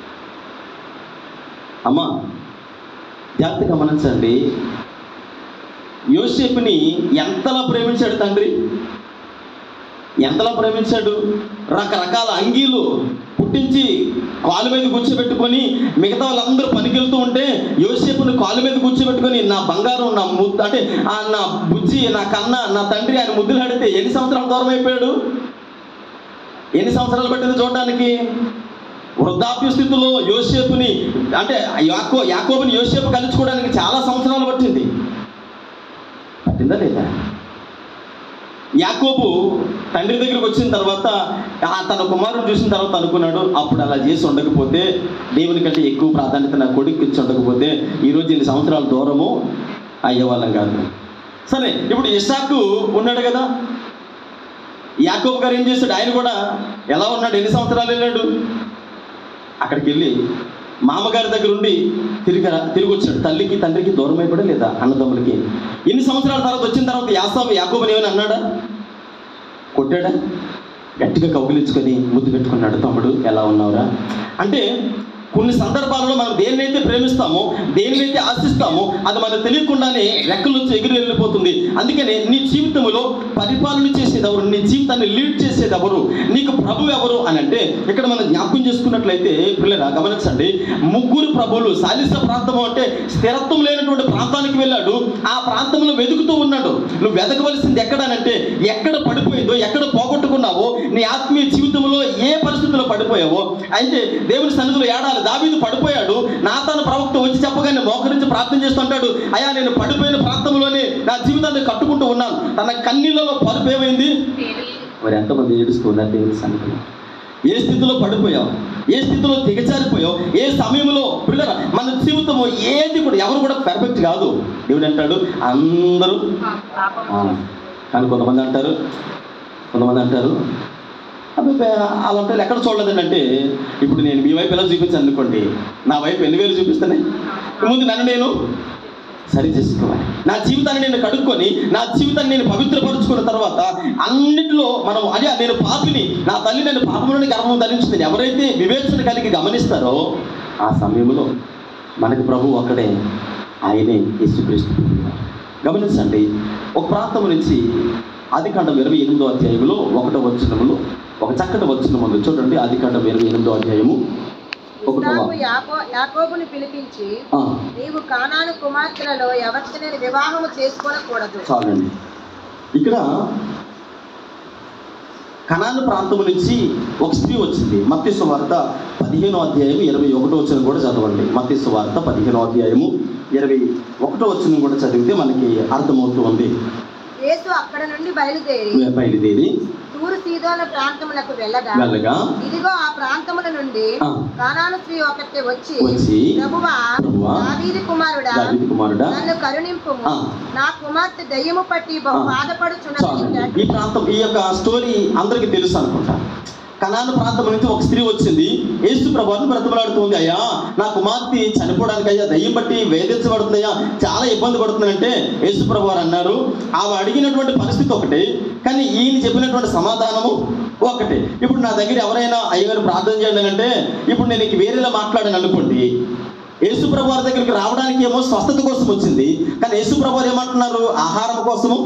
అమ్మా జాగ్రత్త గమనించండి యోసేపుని ఎంతలా ప్రేమించాడు తండ్రి ఎంతలా ప్రేమించాడు రకరకాల అంగీలు పుట్టించి కాలు మీద కూర్చోబెట్టుకొని మిగతా వాళ్ళందరూ పనికెళ్తూ ఉంటే యోసేపుని కాలు మీద కూర్చోబెట్టుకొని నా బంగారం నా ముద్దు అంటే ఆ నా బుజ్జి నా కన్న నా తండ్రి ఆయన ముద్దులు ఆడితే ఎన్ని సంవత్సరాలు దూరం అయిపోయాడు ఎన్ని సంవత్సరాలు పట్టింది చూడడానికి వృద్ధాప్య స్థితిలో యోసేపుని అంటే యాకో యాకోబుని యోసేపు కలుసుకోవడానికి చాలా సంవత్సరాలు పట్టింది పట్టిందా లేదా యాకోబు తండ్రి దగ్గరికి వచ్చిన తర్వాత ఆ తన కుమారుడు చూసిన తర్వాత అనుకున్నాడు అప్పుడు అలా చేసి ఉండకపోతే దేవుని కంటే ఎక్కువ ప్రాధాన్యత నా కొడుకు ఇచ్చి ఉండకపోతే ఈరోజు ఇన్ని సంవత్సరాల దూరము అయ్యేవాళ్ళం కాదు సరే ఇప్పుడు ఇషాకు ఉన్నాడు కదా యాకోబు గారు ఏం చేశాడు ఆయన కూడా ఎలా ఉన్నాడు ఎన్ని సంవత్సరాలు వెళ్ళాడు అక్కడికి వెళ్ళి మామగారి దగ్గర ఉండి తిరిగి రా- తిరిగి వచ్చాడు తల్లికి తండ్రికి దూరం అయిపోయా లేదా అన్నదమ్ములకి ఎన్ని సంవత్సరాల తర్వాత వచ్చిన తర్వాత యాసాబు యాకోబుని ఏమైనా అన్నాడా కొట్టాడా గట్టిగా కౌగిలించుకొని ముద్దు పెట్టుకున్నాడు తమ్ముడు ఎలా ఉన్నావురా అంటే కొన్ని సందర్భాలలో మనం దేన్నైతే ప్రేమిస్తామో దేన్నైతే ఆశిస్తామో అది మనకు తెలియకుండానే రెక్కలు వచ్చి ఎగిరి వెళ్ళిపోతుంది అందుకనే నీ జీవితంలో పరిపాలన చేసేది ఎవరు నీ జీవితాన్ని లీడ్ చేసేది ఎవరు నీకు ప్రభు ఎవరు అని అంటే ఇక్కడ మనం జ్ఞాపకం చేసుకున్నట్లయితే పిల్లరా గమనించండి ముగ్గురు ప్రభువులు సాలిస ప్రాంతం అంటే స్థిరత్వం లేనటువంటి ప్రాంతానికి వెళ్ళాడు ఆ ప్రాంతంలో వెతుకుతూ ఉన్నాడు నువ్వు వెతకవలసింది ఎక్కడనంటే ఎక్కడ పడిపోయిందో ఎక్కడ పోగొట్టుకున్నావో నీ ఆత్మీయ జీవితంలో ఏ పరిస్థితి పరిస్థితుల్లో పడిపోయావో అయితే దేవుని సన్నిధిలో ఏడాలి దావీదు పడిపోయాడు నాతాను ప్రవక్త వచ్చి చెప్పగానే మోకరించి ప్రార్థన చేస్తుంటాడు అయ్యా నేను పడిపోయిన ప్రాంతంలోనే నా జీవితాన్ని కట్టుకుంటూ ఉన్నాను తన కన్నీళ్ళలో పరుపు ఏమైంది మరి ఎంతమంది ఏడుస్తూ ఉన్నారు దేవుని సన్నిధిలో ఏ స్థితిలో పడిపోయావు ఏ స్థితిలో దిగజారిపోయావు ఏ సమయంలో పిల్లల మన జీవితము ఏది కూడా ఎవరు కూడా పర్ఫెక్ట్ కాదు దేవుడు అంటాడు అందరూ ఆ, కానీ కొంతమంది అంటారు కొంతమంది అంటారు అబ్బాయి అలాంటి ఎక్కడ చూడలేదండి అంటే ఇప్పుడు నేను మీ వైపు ఎలా చూపించాను అనుకోండి నా వైపు ఎన్ని వేలు చూపిస్తానే ముందు నన్ను నేను సరి చేసుకోవాలి నా జీవితాన్ని నేను కడుక్కొని నా జీవితాన్ని నేను పవిత్రపరుచుకున్న తర్వాత అన్నిటిలో మనం అదే నేను పాపిని నా తల్లి నేను పాపంలోని గర్భం ధరించింది ఎవరైతే వివేచన కలిగి గమనిస్తారో ఆ సమయంలో మనకి ప్రభు ఒక్కడే ఆయనే యేసుక్రీస్తు ప్రభువు. గమనించండి ఒక ప్రాంతం నుంచి ఆదికాండం ఇరవై ఎనిమిదో అధ్యాయంలో ఒకటో వచనములో ఒక చక్కటి వచనం ఉంది చూడండి ఆదికాండం ఇరవై ఎనిమిదో అధ్యాయము ఒకటో ఇస్సాకు యాకో యాకోబుని పిలిపించి ఆ, నీవు కానాను కుమార్తెలలో ఎవరికి నేను వివాహము చేసుకోనకూడదు చాలండి ఇక్కడ కనాను ప్రాంతం నుంచి ఒక స్త్రీ వచ్చింది మత్స్సు వార్త పదిహేనో అధ్యాయం ఇరవై ఒకటో వచ్చిన కూడా చదవండి మత్స్సు వార్త పదిహేనో అధ్యాయము ఇరవై ఒకటో వచ్చిన కూడా చదివితే మనకి అర్థమవుతూ ఉంది యేసు అక్కడ నుండి బయలుదేరి బయలుదేరి తూరు సీదోన ప్రాంతములకు వెళ్ళగా వెళ్ళగా ఇదిగో ఆ ప్రాంతముల నుండి ఆ, కానాను స్త్రీ ఒకటి వచ్చి వచ్చి ప్రభువా ప్రభువా, దావీదు కుమారుడా దావీదు కుమారుడా నన్ను కరుణింపు ఆ. నా కుమార్తె దయ్యము పట్టి బహు ఆ. బాధపడుచున్నది చాలు ఈ ప్రాంతం ఈ యొక్క స్టోరీ అందరికీ తెలుసు అనుకుంటా కనాను ప్రాంతం నుంచి ఒక స్త్రీ వచ్చింది యేసు ప్రభుని బ్రతమలాడుతుంది అయ్యా నా కుమార్తె చనిపోవడానికి అయ్యా దయ్యం బట్టి వేధించబడుతుంది అయ్యా చాలా ఇబ్బంది పడుతుందంటే యేసు ప్రభు వారు అన్నారు ఆమె అడిగినటువంటి పరిస్థితి ఒకటి కానీ ఈయన చెప్పినటువంటి సమాధానము ఒకటి ఇప్పుడు నా దగ్గర ఎవరైనా అయ్యగారు ప్రార్థన చేయండి అంటే ఇప్పుడు నేను ఇంక వేరేలా మాట్లాడాను అనుకోండి యేసు ప్రభు వారి దగ్గరికి రావడానికి ఏమో స్వస్థత కోసం వచ్చింది కానీ యేసు ప్రభు వారు ఏమంటున్నారు ఆహారం కోసము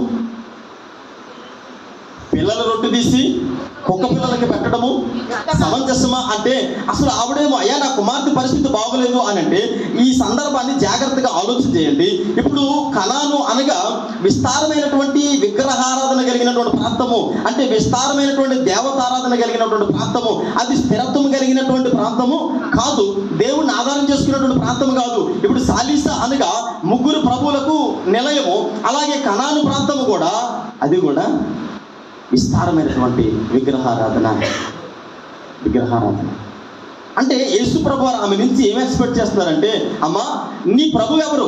పిల్లల రొట్టె తీసి కుక్క పిల్లలకి పెట్టడము సమంజసమా అంటే అసలు ఆవిడేమో అయ్యా నా కుమార్తె పరిస్థితి బాగోలేదు అని అంటే ఈ సందర్భాన్ని జాగ్రత్తగా ఆలోచన చేయండి ఇప్పుడు కణాను అనగా విస్తారమైనటువంటి విగ్రహారాధన కలిగినటువంటి ప్రాంతము అంటే విస్తారమైనటువంటి దేవతారాధన కలిగినటువంటి ప్రాంతము అది స్థిరత్వం కలిగినటువంటి ప్రాంతము కాదు దేవుణ్ణి ఆధారం చేసుకున్నటువంటి ప్రాంతం కాదు ఇప్పుడు సాలీస అనగా ముగ్గురు ప్రభువులకు నిలయము అలాగే కణాను ప్రాంతము కూడా అది కూడా విస్తారమైనటువంటి విగ్రహారాధన విగ్రహారాధన అంటే యేసు ప్రభు వారు ఆమె నుంచి ఏం ఎక్స్పెక్ట్ చేస్తున్నారంటే అమ్మా నీ ప్రభు ఎవరు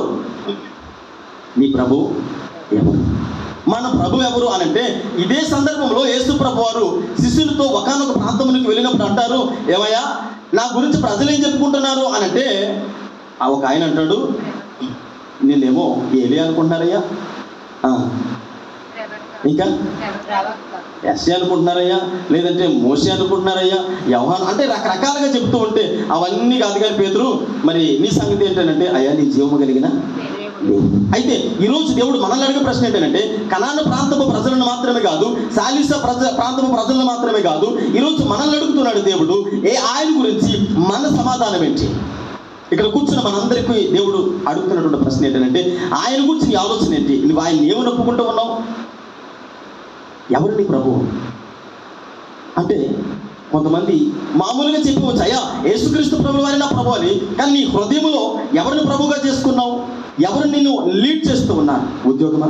నీ ప్రభు ఎవరు మన ప్రభు ఎవరు అని అంటే ఇదే సందర్భంలో యేసు ప్రభు వారు శిష్యులతో ఒకనొక ప్రాంతమునికి వెళ్ళినప్పుడు అంటారు ఏమయ్యా నా గురించి ప్రజలు ఏం చెప్పుకుంటున్నారు అని అంటే ఆ ఒక ఆయన అంటాడు నేనేమో ఏలి అనుకుంటున్నారయ్యా ఆ, ఇంకా ఎస్సీ అనుకుంటున్నారయ్యా లేదంటే మోసి అనుకుంటున్నారయ్యా యవహాన్ అంటే రకరకాలుగా చెప్తూ ఉంటే అవన్నీ కాదు కానీ పేతురు మరి నీ సంగతి ఏంటంటే అయ్యా నీ జీవము కలిగిన దేవుడు. అయితే ఈరోజు దేవుడు మనల్ని అడిగే ప్రశ్న ఏంటంటే కనాన ప్రాంతపు ప్రజలను మాత్రమే కాదు సాలిస ప్రజ ప్రాంతపు ప్రజలను మాత్రమే కాదు ఈరోజు మనల్ని అడుగుతున్నాడు దేవుడు ఏ ఆయన గురించి మన సమాధానం ఏంటి ఇక్కడ కూర్చున్న మనందరికీ దేవుడు అడుగుతున్నటువంటి ప్రశ్న ఏంటంటే ఆయన గురించి నీ ఆలోచన ఏంటి నువ్వు ఆయన ఏమని ఒప్పుకుంటూ ఉన్నావు ఎవరు నీ ప్రభువు అంటే కొంతమంది మామూలుగా చెప్పవచ్చు అయ్యా యేసుక్రీస్తు ప్రభు వారి నా ప్రభు అని కానీ నీ హృదయంలో ఎవరిని ప్రభుగా చేసుకున్నావు ఎవరు నిన్ను లీడ్ చేస్తూ ఉన్నారు ఉద్యోగమా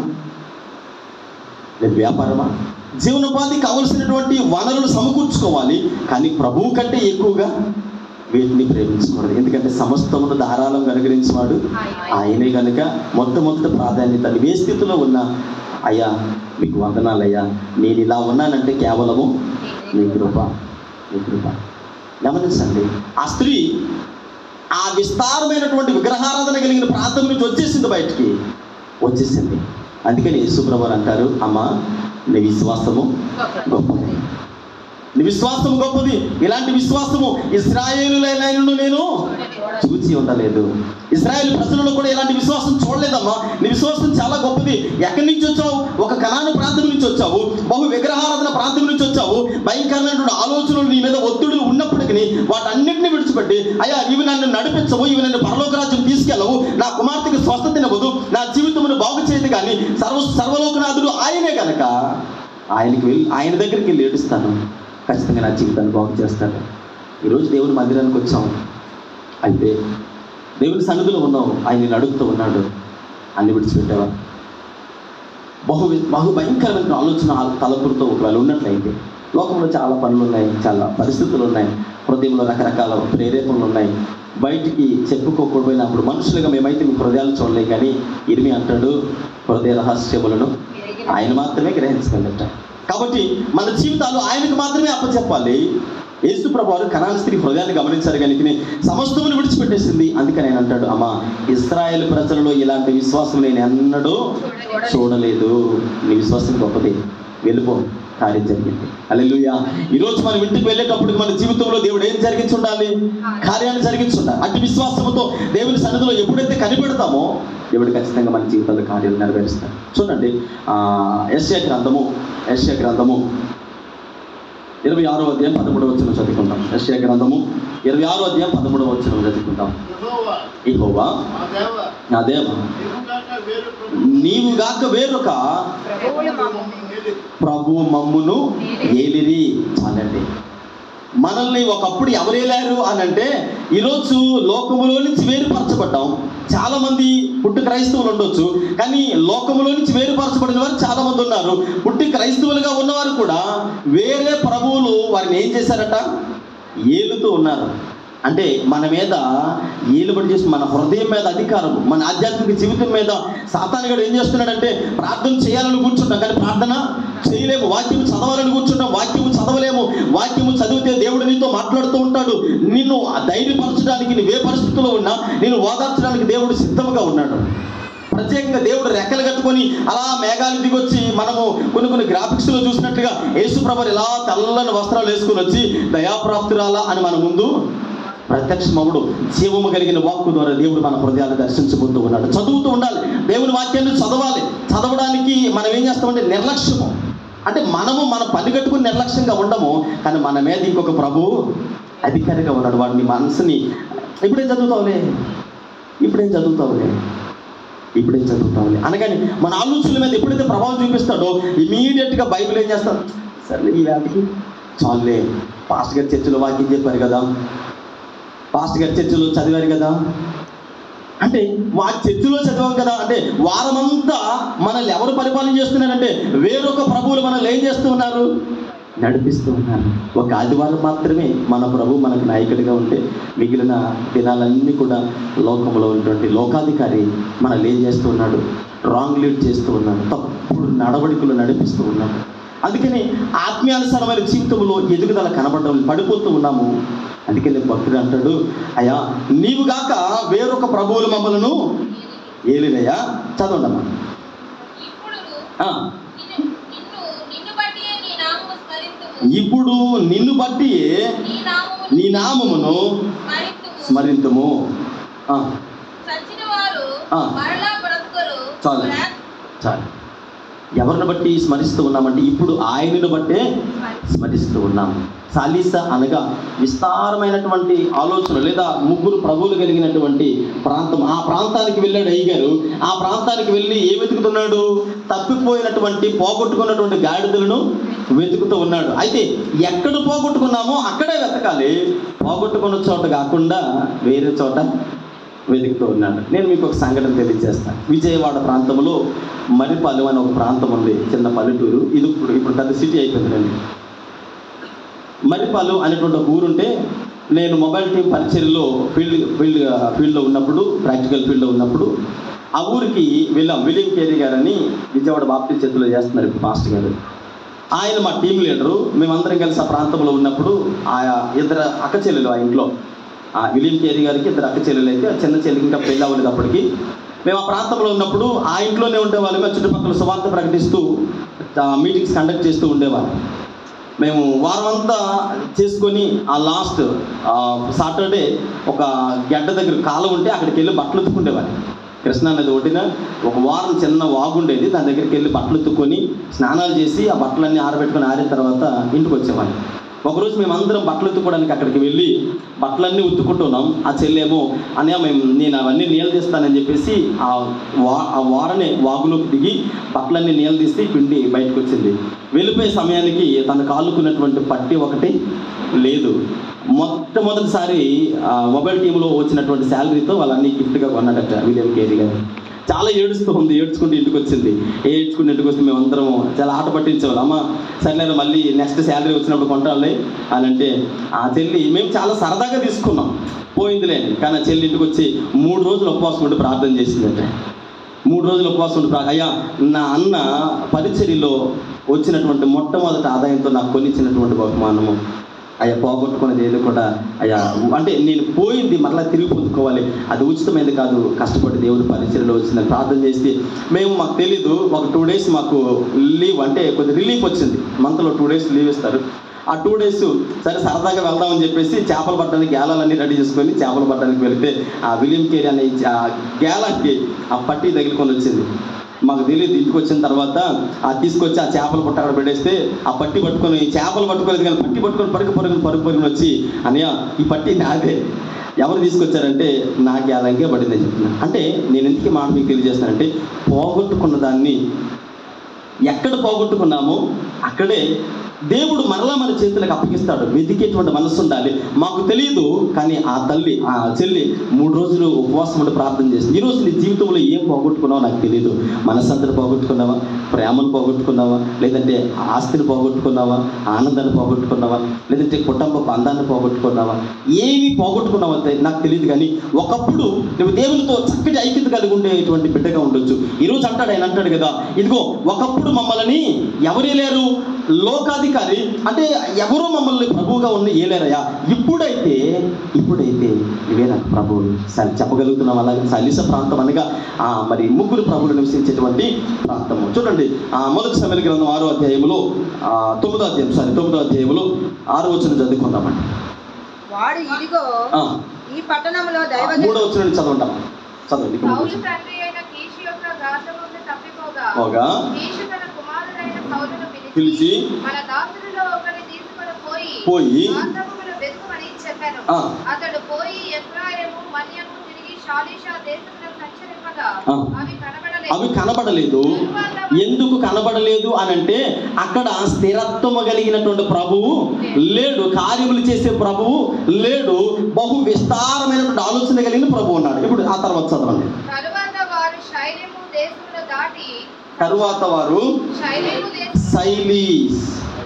లేదు వ్యాపారమా జీవనోపాధి కావలసినటువంటి వనరులు సమకూర్చుకోవాలి కానీ ప్రభువు కంటే ఎక్కువగా వీటిని ప్రేమించకూడదు ఎందుకంటే సమస్తమును ధారాళం అనుగ్రహించేవాడు ఆయనే కనుక మొట్టమొదటి ప్రాధాన్యత నువ్వు ఏ స్థితిలో ఉన్నా అయ్యా మీకు వందనాలయ్యా నేను ఇలా ఉన్నానంటే కేవలము నీ కృప నీ కృప గమనించండి ఆ స్త్రీ ఆ విస్తారమైనటువంటి విగ్రహారాధన కలిగిన ప్రాంతం నుంచి వచ్చేసింది బయటికి వచ్చేసింది అందుకని యేసుప్రభు అంటారు అమ్మా నీ విశ్వాసము గొప్పది నీ విశ్వాసము గొప్పది ఇలాంటి విశ్వాసము ఇస్రాయేలులైనను నేను చూచి ఉండలేదు ఇస్రాయేల్ ప్రజలలో కూడా ఇలాంటి విశ్వాసం చూడలేదమ్మా నీ విశ్వాసం చాలా గొప్పది ఎక్కడి నుంచి వచ్చావు ఒక కణాను ప్రాంతం నుంచి వచ్చావు బహు విగ్రహారాధన ప్రాంతం నుంచి వచ్చావు భయంకరమైనటువంటి ఆలోచనలు నీ మీద ఒత్తిడులు ఉన్నప్పటికీ వాటన్నిటిని విడిచిపెట్టి అయ్యా ఇవి నన్ను నడిపించవు ఇవి నన్ను పరలోక రాజ్యం తీసుకెళ్ళవు నా కుమార్తెకి స్వస్థత ఇవ్వదు నా జీవితమును బాగు చేయదు కానీ సర్వ సర్వలోకనాథుడు ఆయనే కనుక ఆయనకి వెళ్ళి ఆయన దగ్గరికి వెళ్ళి ఏడుస్తాను ఖచ్చితంగా నా జీవితాన్ని బాగు చేస్తాడు ఈరోజు దేవుని మందిరానికి వచ్చాం అయితే దేవుని సన్నిధిలో ఉన్నావు ఆయన నేను అడుగుతూ ఉన్నాడు అన్ని విడిచిపెట్టావా బహు బహు భయంకరమైన ఆలోచన తలపులతో ఒకవేళ ఉన్నట్లయితే లోకంలో చాలా పనులు ఉన్నాయి చాలా పరిస్థితులు ఉన్నాయి హృదయంలో రకరకాల ప్రేరేపణలు ఉన్నాయి బయటికి చెప్పుకోకపోయినప్పుడు మనుషులుగా మేమైతే మీ హృదయాలు చూడలేం కానీ ఇరిమి అంటాడు హృదయ రహస్యములను ఆయన మాత్రమే గ్రహించగలట కాబట్టి మన జీవితాలు ఆయనకు మాత్రమే అప్పచెప్పాలి యేసు ప్రభువారు కనాల స్త్రీ హృదయాన్ని గమనించారు కనుక సమస్తమును విడిచిపెట్టేసింది అందుకని ఆయన అంటాడు అమ్మా ఇస్రాయేల్ ప్రజలలో ఇలాంటి విశ్వాసం నేను ఎన్నడూ చూడలేదు నీ విశ్వాసం గొప్పది వెళ్ళిపో కార్యం జరిగింది అల్లెలుయా ఈరోజు మనం ఇంటికి వెళ్ళేటప్పుడు మన జీవితంలో దేవుడు ఏం జరిగించి ఉండాలి కార్యాన్ని జరిగించి ఉండాలి అట్టి విశ్వాసంతో దేవుని సన్నిధిలో ఎప్పుడైతే కనిపెడతామో దేవుడు ఖచ్చితంగా మన జీవితంలో కార్యాలు నెరవేరుస్తాడు చూడండి ఆ, యెషయా గ్రంథము యెషయా గ్రంథము ఇరవై ఆరో అధ్యాయం పదమూడవ వచ్చిన చదువుకుంటాం యెషయా గ్రంథము ఇరవై ఆరో అధ్యాయం పదమూడవ వచ్చిన చదువుకుంటాం యెహోవా, ఇహోవా మా దేవ, నా దేవ నీవు కాక వేరు ప్రభు నీవు గాక వేరొక ప్రభువులు మమ్ము మమ్మల్ని ఏలి. ప్రభు మమ్మును ఏలిరి చాలండి మనల్ని ఒకప్పుడు ఎవరేలారు అని అంటే ఈరోజు లోకములో నుంచి వేరుపరచబడ్డాం చాలా మంది పుట్టి క్రైస్తవులు ఉండొచ్చు కానీ లోకములో నుంచి వేరుపరచబడిన వారు చాలా మంది ఉన్నారు పుట్టి క్రైస్తవులుగా ఉన్నవారు కూడా వేరే ప్రభువులు వారిని ఏం చేశారట ఏలుతూ ఉన్నారు అంటే మన మీద ఏలుబడి చేసి మన హృదయం మీద అధికారం మన ఆధ్యాత్మిక జీవితం మీద సాతానుగాడు ఏం చేస్తున్నాడంటే ప్రార్థన చేయాలని కూర్చుంటాం కానీ ప్రార్థన చేయలేము వాక్యం చదవాలని కూర్చుంటాం వాక్యము చదవలేము వాక్యము చదివితే దేవుడు నీతో మాట్లాడుతూ ఉంటాడు నిన్ను ధైర్యపరచడానికి నువ్వే పరిస్థితిలో ఉన్నా నేను ఓదార్చడానికి దేవుడు సిద్ధంగా ఉన్నాడు ప్రత్యేకంగా దేవుడు రెక్కలు కట్టుకొని అలా మేఘాలు దిగొచ్చి మనము కొన్ని కొన్ని గ్రాఫిక్స్లో చూసినట్లుగా యేసుప్రభు ఇలా తెల్లని వస్త్రాలు వేసుకుని వచ్చి దయాప్రాప్తురాలా అని మన ముందు ప్రత్యక్షమవుడు జీవము కలిగిన వాక్కు ద్వారా దేవుడు మన హృదయాన్ని దర్శించబోతూ ఉన్నాడు చదువుతూ ఉండాలి దేవుని వాక్యాన్ని చదవాలి చదవడానికి మనం ఏం చేస్తామంటే నిర్లక్ష్యము అంటే మనము మన పని కట్టుకుని నిర్లక్ష్యంగా ఉండము కానీ మన మీద ఇంకొక ప్రభువు అధికారిగా ఉన్నాడు వాడు నీ మనసుని ఇప్పుడేం చదువుతావులే ఇప్పుడేం చదువుతావులే ఇప్పుడేం చదువుతావులే అనగాని మన ఆలోచనల మీద ఎప్పుడైతే ప్రభావం చూపిస్తాడో ఇమీడియట్గా బైబిల్ ఏం చేస్తాం సర్లే ఈ వ్యాధికి చాలులే పాస్ట్ గారి చర్చిలో వాక్యం చెప్పారు కదా పాస్ట్ గారి చర్చిలో చదివారు కదా అంటే వా చర్చిలో చదివాం కదా అంటే వారమంతా మనల్ని ఎవరు పరిపాలన చేస్తున్నారంటే వేరొక ప్రభువులు మనల్ని ఏం చేస్తూ ఉన్నారు నడిపిస్తూ ఉన్నారు ఒక ఆదివారం మాత్రమే మన ప్రభు మనకు నాయకుడిగా ఉంటే మిగిలిన దినాలన్నీ కూడా లోకంలో ఉన్నటువంటి లోకాధికారి మనల్ని ఏం చేస్తూ ఉన్నాడు రాంగ్ లీడ్ చేస్తూ ఉన్నాడు తప్పుడు నడవడికలు నడిపిస్తూ ఉన్నాడు అందుకని ఆత్మీయానుసారమైన జీవితంలో ఎదుగుదల కనబడడం పడిపోతూ ఉన్నాము అందుకని భక్తుడు అంటాడు అయ్యా నీవు గాక వేరొక ప్రభువులు మమ్మలను ఏలినయ్యా చదవండమ్మా ఇప్పుడు ఆ, నిన్ను నిన్ను నిన్ను బట్టియే నీ నామము స్మరింతుము ఇప్పుడు నిన్ను బట్టి నీ నామము నీ నామమును స్మరింతుము స్మరింతుము ఆ, చచ్చిన వారు ఆ. మరలా బ్రతుకురు చాలు. బ్రత్- చాలు ఎవరిని బట్టి స్మరిస్తూ ఉన్నామంటే ఇప్పుడు ఆయనను బట్టే స్మరిస్తూ ఉన్నాం సాలీస అనగా విస్తారమైనటువంటి ఆలోచన లేదా ముగ్గురు ప్రభువులు కలిగినటువంటి ప్రాంతం ఆ ప్రాంతానికి వెళ్ళాడు అయ్యగారు ఆ ప్రాంతానికి వెళ్ళి ఏ వెతుకుతున్నాడు తప్పిపోయినటువంటి పోగొట్టుకున్నటువంటి గాడిదలను వెతుకుతూ ఉన్నాడు అయితే ఎక్కడ పోగొట్టుకున్నామో అక్కడే వెతకాలి పోగొట్టుకున్న చోట కాకుండా వేరే చోట వెతుకుతూ ఉన్నాడు నేను మీకు ఒక సంఘటన తెలియజేస్తాను విజయవాడ ప్రాంతంలో మరిపాలెం అనే ఒక ప్రాంతం ఉంది చిన్న పల్లెటూరు ఇది ఇప్పుడు ఇప్పుడు పెద్ద సిటీ అయిపోయిందండి మరిపాలెం అనేటువంటి ఒక ఊరుంటే నేను మొబైల్ టీం పరిచర్లో ఫీల్డ్ ఫీల్డ్ ఫీల్డ్లో ఉన్నప్పుడు ప్రాక్టికల్ ఫీల్డ్లో ఉన్నప్పుడు ఆ ఊరికి వెళ్ళాం విలియం కేరీ గారని విజయవాడ బాప్టిస్ట్ చర్చిలో చేస్తున్నారు ఇప్పుడు మాస్టర్ గారు ఆయన మా టీం లీడరు మేమందరం కలిసి ఆ ప్రాంతంలో ఉన్నప్పుడు ఆ ఇద్దరు అక్క చెల్లెలు ఆ ఇంట్లో ఆ విలియం కేరీ గారికి ఇద్దరు అక్క చెల్లెలు అయితే ఆ చిన్న చెల్లికి ఇంకా పెళ్ళి అవ్వలేదు అప్పటికి మేము ఆ ప్రాంతంలో ఉన్నప్పుడు ఆ ఇంట్లోనే ఉండేవాళ్ళం ఆ చుట్టుపక్కల సువార్త ప్రకటిస్తూ మీటింగ్స్ కండక్ట్ చేస్తూ ఉండేవాళ్ళం మేము వారం అంతా చేసుకొని ఆ లాస్ట్ సాటర్డే ఒక గడ్డ దగ్గర కాలం ఉంటే అక్కడికి వెళ్ళి బట్టలు ఉతుక్కుండేవాడిని కృష్ణా నది ఒడ్డిన ఒక వారం చిన్న వాగు ఉండేది దాని దగ్గరికి వెళ్ళి బట్టలు ఉతుక్కొని స్నానాలు చేసి ఆ బట్టలన్నీ ఆరబెట్టుకొని ఆరిన తర్వాత ఇంటికి వచ్చేవాడిని ఒకరోజు మేము అందరం బట్టలు ఉత్తుకోవడానికి అక్కడికి వెళ్ళి బట్టలన్నీ ఉత్తుకుంటున్నాం ఆ చెల్లేమో అనే మేము నేను అవన్నీ నీళ్ళు తీస్తానని చెప్పేసి ఆ వా ఆ వారనే వాగులోకి దిగి బట్టలన్నీ నీళ్ళు తీసి పిండి బయటకు వచ్చింది వెళ్ళిపోయే సమయానికి తన కాలుకున్నటువంటి పట్టి ఒకటి లేదు మొట్టమొదటిసారి ఆ, మొబైల్ టీంలో వచ్చినటువంటి శాలరీతో వాళ్ళన్నీ గిఫ్ట్గా కొన్నాడట విలియం కేరీ గారు చాలా ఏడుస్తూ ఉంది ఏడ్చుకుంటూ ఇంటికి వచ్చింది ఏడ్చుకుంటూ ఇంటికి వస్తే మేము అందరం చాలా ఆట పట్టించేవాళ్ళు అమ్మ సర్లేదు మళ్ళీ నెక్స్ట్ శాలరీ వచ్చినప్పుడు కొంటాలి అని అంటే ఆ చెల్లి మేము చాలా సరదాగా తీసుకున్నాం పోయిందిలే కానీ ఆ చెల్లి ఇంటికి వచ్చి మూడు రోజులు ఉపవాసం ఉండి ప్రార్థన చేసిందంటే మూడు రోజులు ఉపవాసం ఉండి ప్రా- అయ్యా నా అన్న పరిచర్యలో వచ్చినటువంటి మొట్టమొదటి ఆదాయంతో నాకు కొనిచ్చినటువంటి బహుమానము అయ్యా పోగొట్టుకున్నది ఏది కూడా అయ్యా అంటే నేను పోయింది మరలా తిరిగి పొందుకోవాలి అది ఉచితమైనది కాదు కష్టపడి దేవుడి పరిచయలో వచ్చిందని ప్రార్థన చేసి మేము మాకు తెలీదు ఒక టూ డేస్ మాకు లీవ్ అంటే కొద్ది రిలీఫ్ వచ్చింది మంత్లో టూ డేస్ లీవ్ ఇస్తారు ఆ టూ డేస్ సరే సరదాగా వెళ్దామని చెప్పేసి చేపలు పట్టడానికి గేలాలన్నీ రెడీ చేసుకొని చేపలు పట్టడానికి వెళ్తే ఆ విలియం కేరీ అనే ఆ గేలాకి ఆ పట్టి తగిలికొని వచ్చింది మాకు తెలియదు ఇంటికి వచ్చిన తర్వాత ఆ తీసుకొచ్చి ఆ చేపలు పట్ట అక్కడ పెట్టేస్తే ఆ పట్టి పట్టుకొని చేపలు పట్టుకోలేదు కానీ పట్టి పట్టుకొని పరుగు పరుగుని పరుగు పరుగుని వచ్చి అన్నయ్య ఈ పట్టి నాదే ఎవరు తీసుకొచ్చారంటే నా గ్యాలంకే పడిందని చెప్తున్నా అంటే నేను ఎందుకు ఈ మాట మీకు తెలియజేస్తానంటే పోగొట్టుకున్న దాన్ని ఎక్కడ పోగొట్టుకున్నామో అక్కడే దేవుడు మరలా మన చేతులకు అప్పగిస్తాడు వెతికేటువంటి మనసు ఉండాలి మాకు తెలియదు కానీ ఆ తల్లి ఆ చెల్లి మూడు రోజులు ఉపవాసం ఉండి ప్రార్థన చేసింది ఈరోజు నీ జీవితంలో ఏం పోగొట్టుకున్నావో నాకు తెలియదు మనస్సంతను పోగొట్టుకున్నావా ప్రేమను పోగొట్టుకున్నావా లేదంటే ఆస్తిని పోగొట్టుకున్నావా ఆనందాన్ని పోగొట్టుకున్నావా లేదంటే కుటుంబ బంధాన్ని పోగొట్టుకున్నావా ఏమి పోగొట్టుకున్నావో తె- నాకు తెలియదు కానీ ఒకప్పుడు నువ్వు దేవునితో చక్కటి ఐక్యత కలిగి ఉండేటువంటి బిడ్డగా ఉండొచ్చు ఈరోజు అంటాడు ఆయన అంటాడు కదా ఇదిగో ఒకప్పుడు మమ్మల్ని ఎవరే లేరు లోకాధికారి అంటే ఎవరో మమ్మల్ని ప్రభువుగా ఉన్న ఏలేరయ్యా ఇప్పుడైతే ఇప్పుడైతే ఇవే నాకు ప్రభువు సరే చెప్పగలుగుతున్నాం అలాగే సలిస ప్రాంతం అనగా ఆ, మరి ముగ్గురు ప్రభువులు నివసించేటువంటి ప్రాంతము చూడండి ఆ మొదటి సమయ గ్రంథం ఆరో అధ్యాయములో ఆ, తొమ్మిదో అధ్యాయం సారీ తొమ్మిదో అధ్యాయములో ఆరో వచ్చిన చదువుకుందామండి వాడు ఇదిగో ఆ, ఈ పట్టణంలో ఆ, దైవజనుడు మూడో వచ్చిన చదవంటామా చదవండి ఇక్కడ మూడో సౌలు వచనం. తండ్రి అయిన కీషు యొక్క గాత్రమును తప్పిపోగా పోగా కీషు తన కుమారుడైన సౌలును పిలిచి, పిలిచి మన దాసులలో ఒకరిని తీసుకొని పోయి పోయి, గాత్రములను వెతుకుమని చెప్పాను ఆ. అతడు పోయి ఎఫ్రాయిము మన్యము తిరిగి షాలిషా దేశంలో సంచరింపగా ఆ. అవి కనబడలేదు అవి కనబడలేదు ఎందుకు కనబడలేదు అని అంటే అక్కడ స్థిరత్వము కలిగినటువంటి ప్రభువు లేడు కార్యములు చేసే ప్రభువు లేడు బహు విస్తారమైనటువంటి ఆలోచన కలిగిన ప్రభువు ఉన్నాడు ఇప్పుడు ఆ తర్వాత చదవండి తరువాత వారు శైలము దేశమును దాటి తరువాత వారు శైలము దేశం సైలీస్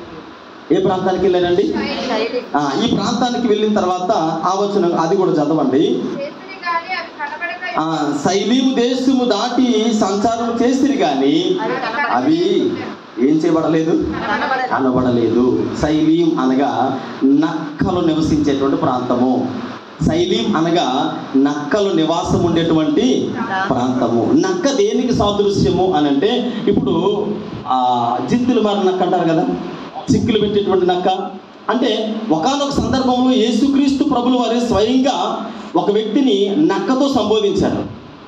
ఏ ప్రాంతానికి వెళ్ళారండి శైలి ఆ, ఈ ప్రాంతానికి వెళ్ళిన తర్వాత ఆ వచనం అది కూడా చదవండి చేసిరి గాని అవి కనబడక ఆ, సైలీము దేశము దాటి సంచారం చేసిరి కానీ అవి కనబడ- అవి ఏం చేయబడలేదు కనబడలేదు. కనబడలేదు శైలీం అనగా నక్కలు నివసించేటువంటి ప్రాంతము శైలీం అనగా నక్కలు నివాసం ఉండేటువంటి ప్రాంతము నక్క దేనికి సాదృశ్యము అని అంటే ఇప్పుడు ఆ జిత్తులు మారి నక్క అంటారు కదా చిక్కులు పెట్టేటువంటి నక్క అంటే ఒకానొక సందర్భంలో యేసుక్రీస్తు ప్రభులు వారి స్వయంగా ఒక వ్యక్తిని నక్కతో సంబోధించారు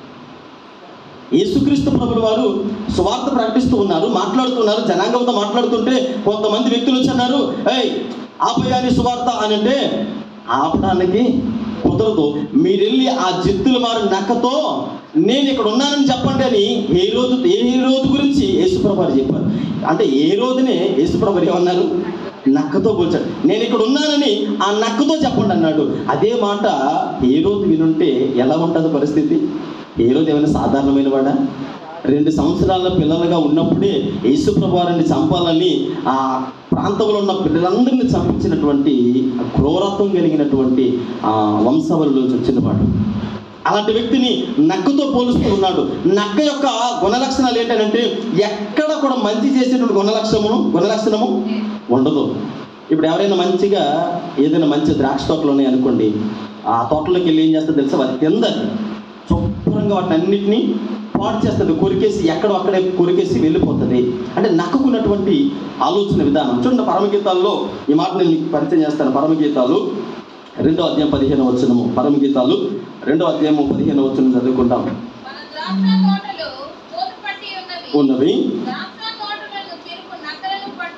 యేసుక్రీస్తు ప్రభులు వారు సువార్త ప్రకటిస్తూ ఉన్నారు మాట్లాడుతున్నారు జనాంగంతో మాట్లాడుతుంటే కొంతమంది వ్యక్తులు వచ్చి అన్నారు ఏయ్ ఆపయాని సువార్త అని అంటే ఆపడానికి కుదరదు మీరెళ్ళి ఆ జిత్తుల వారి నక్కతో నేను ఇక్కడ ఉన్నానని చెప్పండి అని ఏ రోజు ఏ రోజు గురించి యేసుప్రభు వారు చెప్పారు అంటే ఏ రోజునే యేసుప్రభు వారు ఏమన్నారు నక్కతో పోల్చాడు నేను ఇక్కడ ఉన్నానని ఆ నక్కతో చెప్పండి అన్నాడు అదే మాట ఏ రోజు వినుంటే ఎలా ఉంటుంది పరిస్థితి ఏ రోజు ఏమైనా సాధారణమైన వాడా రెండు సంవత్సరాల పిల్లలుగా ఉన్నప్పుడే యేసుప్రభు వారిని చంపాలని ఆ ప్రాంతంలో ఉన్న పిల్లలందరినీ చంపించినటువంటి క్రూరత్వం కలిగినటువంటి ఆ వంశవరులోంచి వచ్చినవాడు అలాంటి వ్యక్తిని నక్కతో పోలుస్తూ ఉన్నాడు నక్క యొక్క గుణలక్షణాలు ఏంటంటే ఎక్కడ కూడా మంచి చేసేటువంటి గుణలక్షణము గుణలక్షణము ఉండదు ఇప్పుడు ఎవరైనా మంచిగా ఏదైనా మంచి ద్రాక్ష తోటలు ఉన్నాయి అనుకోండి ఆ తోటలోకి వెళ్ళి ఏం చేస్తుంది తెలుసా అది తిందని శుభ్రంగా వాటిని అన్నిటినీ పాడు చేస్తుంది కొరికేసి ఎక్కడ అక్కడే కొరికేసి వెళ్ళిపోతుంది అంటే నక్కుకున్నటువంటి ఆలోచన విధానం చూడండి పరమగీతాల్లో ఈ మాట నేను మీకు పరిచయం చేస్తాను పరమగీతాలు రెండో అధ్యాయం పదిహేను వచ్చినము పరమగీతాలు రెండో అధ్యాయము పదిహేను వచ్చిన చదువుకుంటాం మన ద్రాక్ష తోటలు కోతు పట్టి ఉన్నవి ఉన్నవి ద్రాక్ష తోటలను చెరుకు నక్కలను పట్టుకొనడి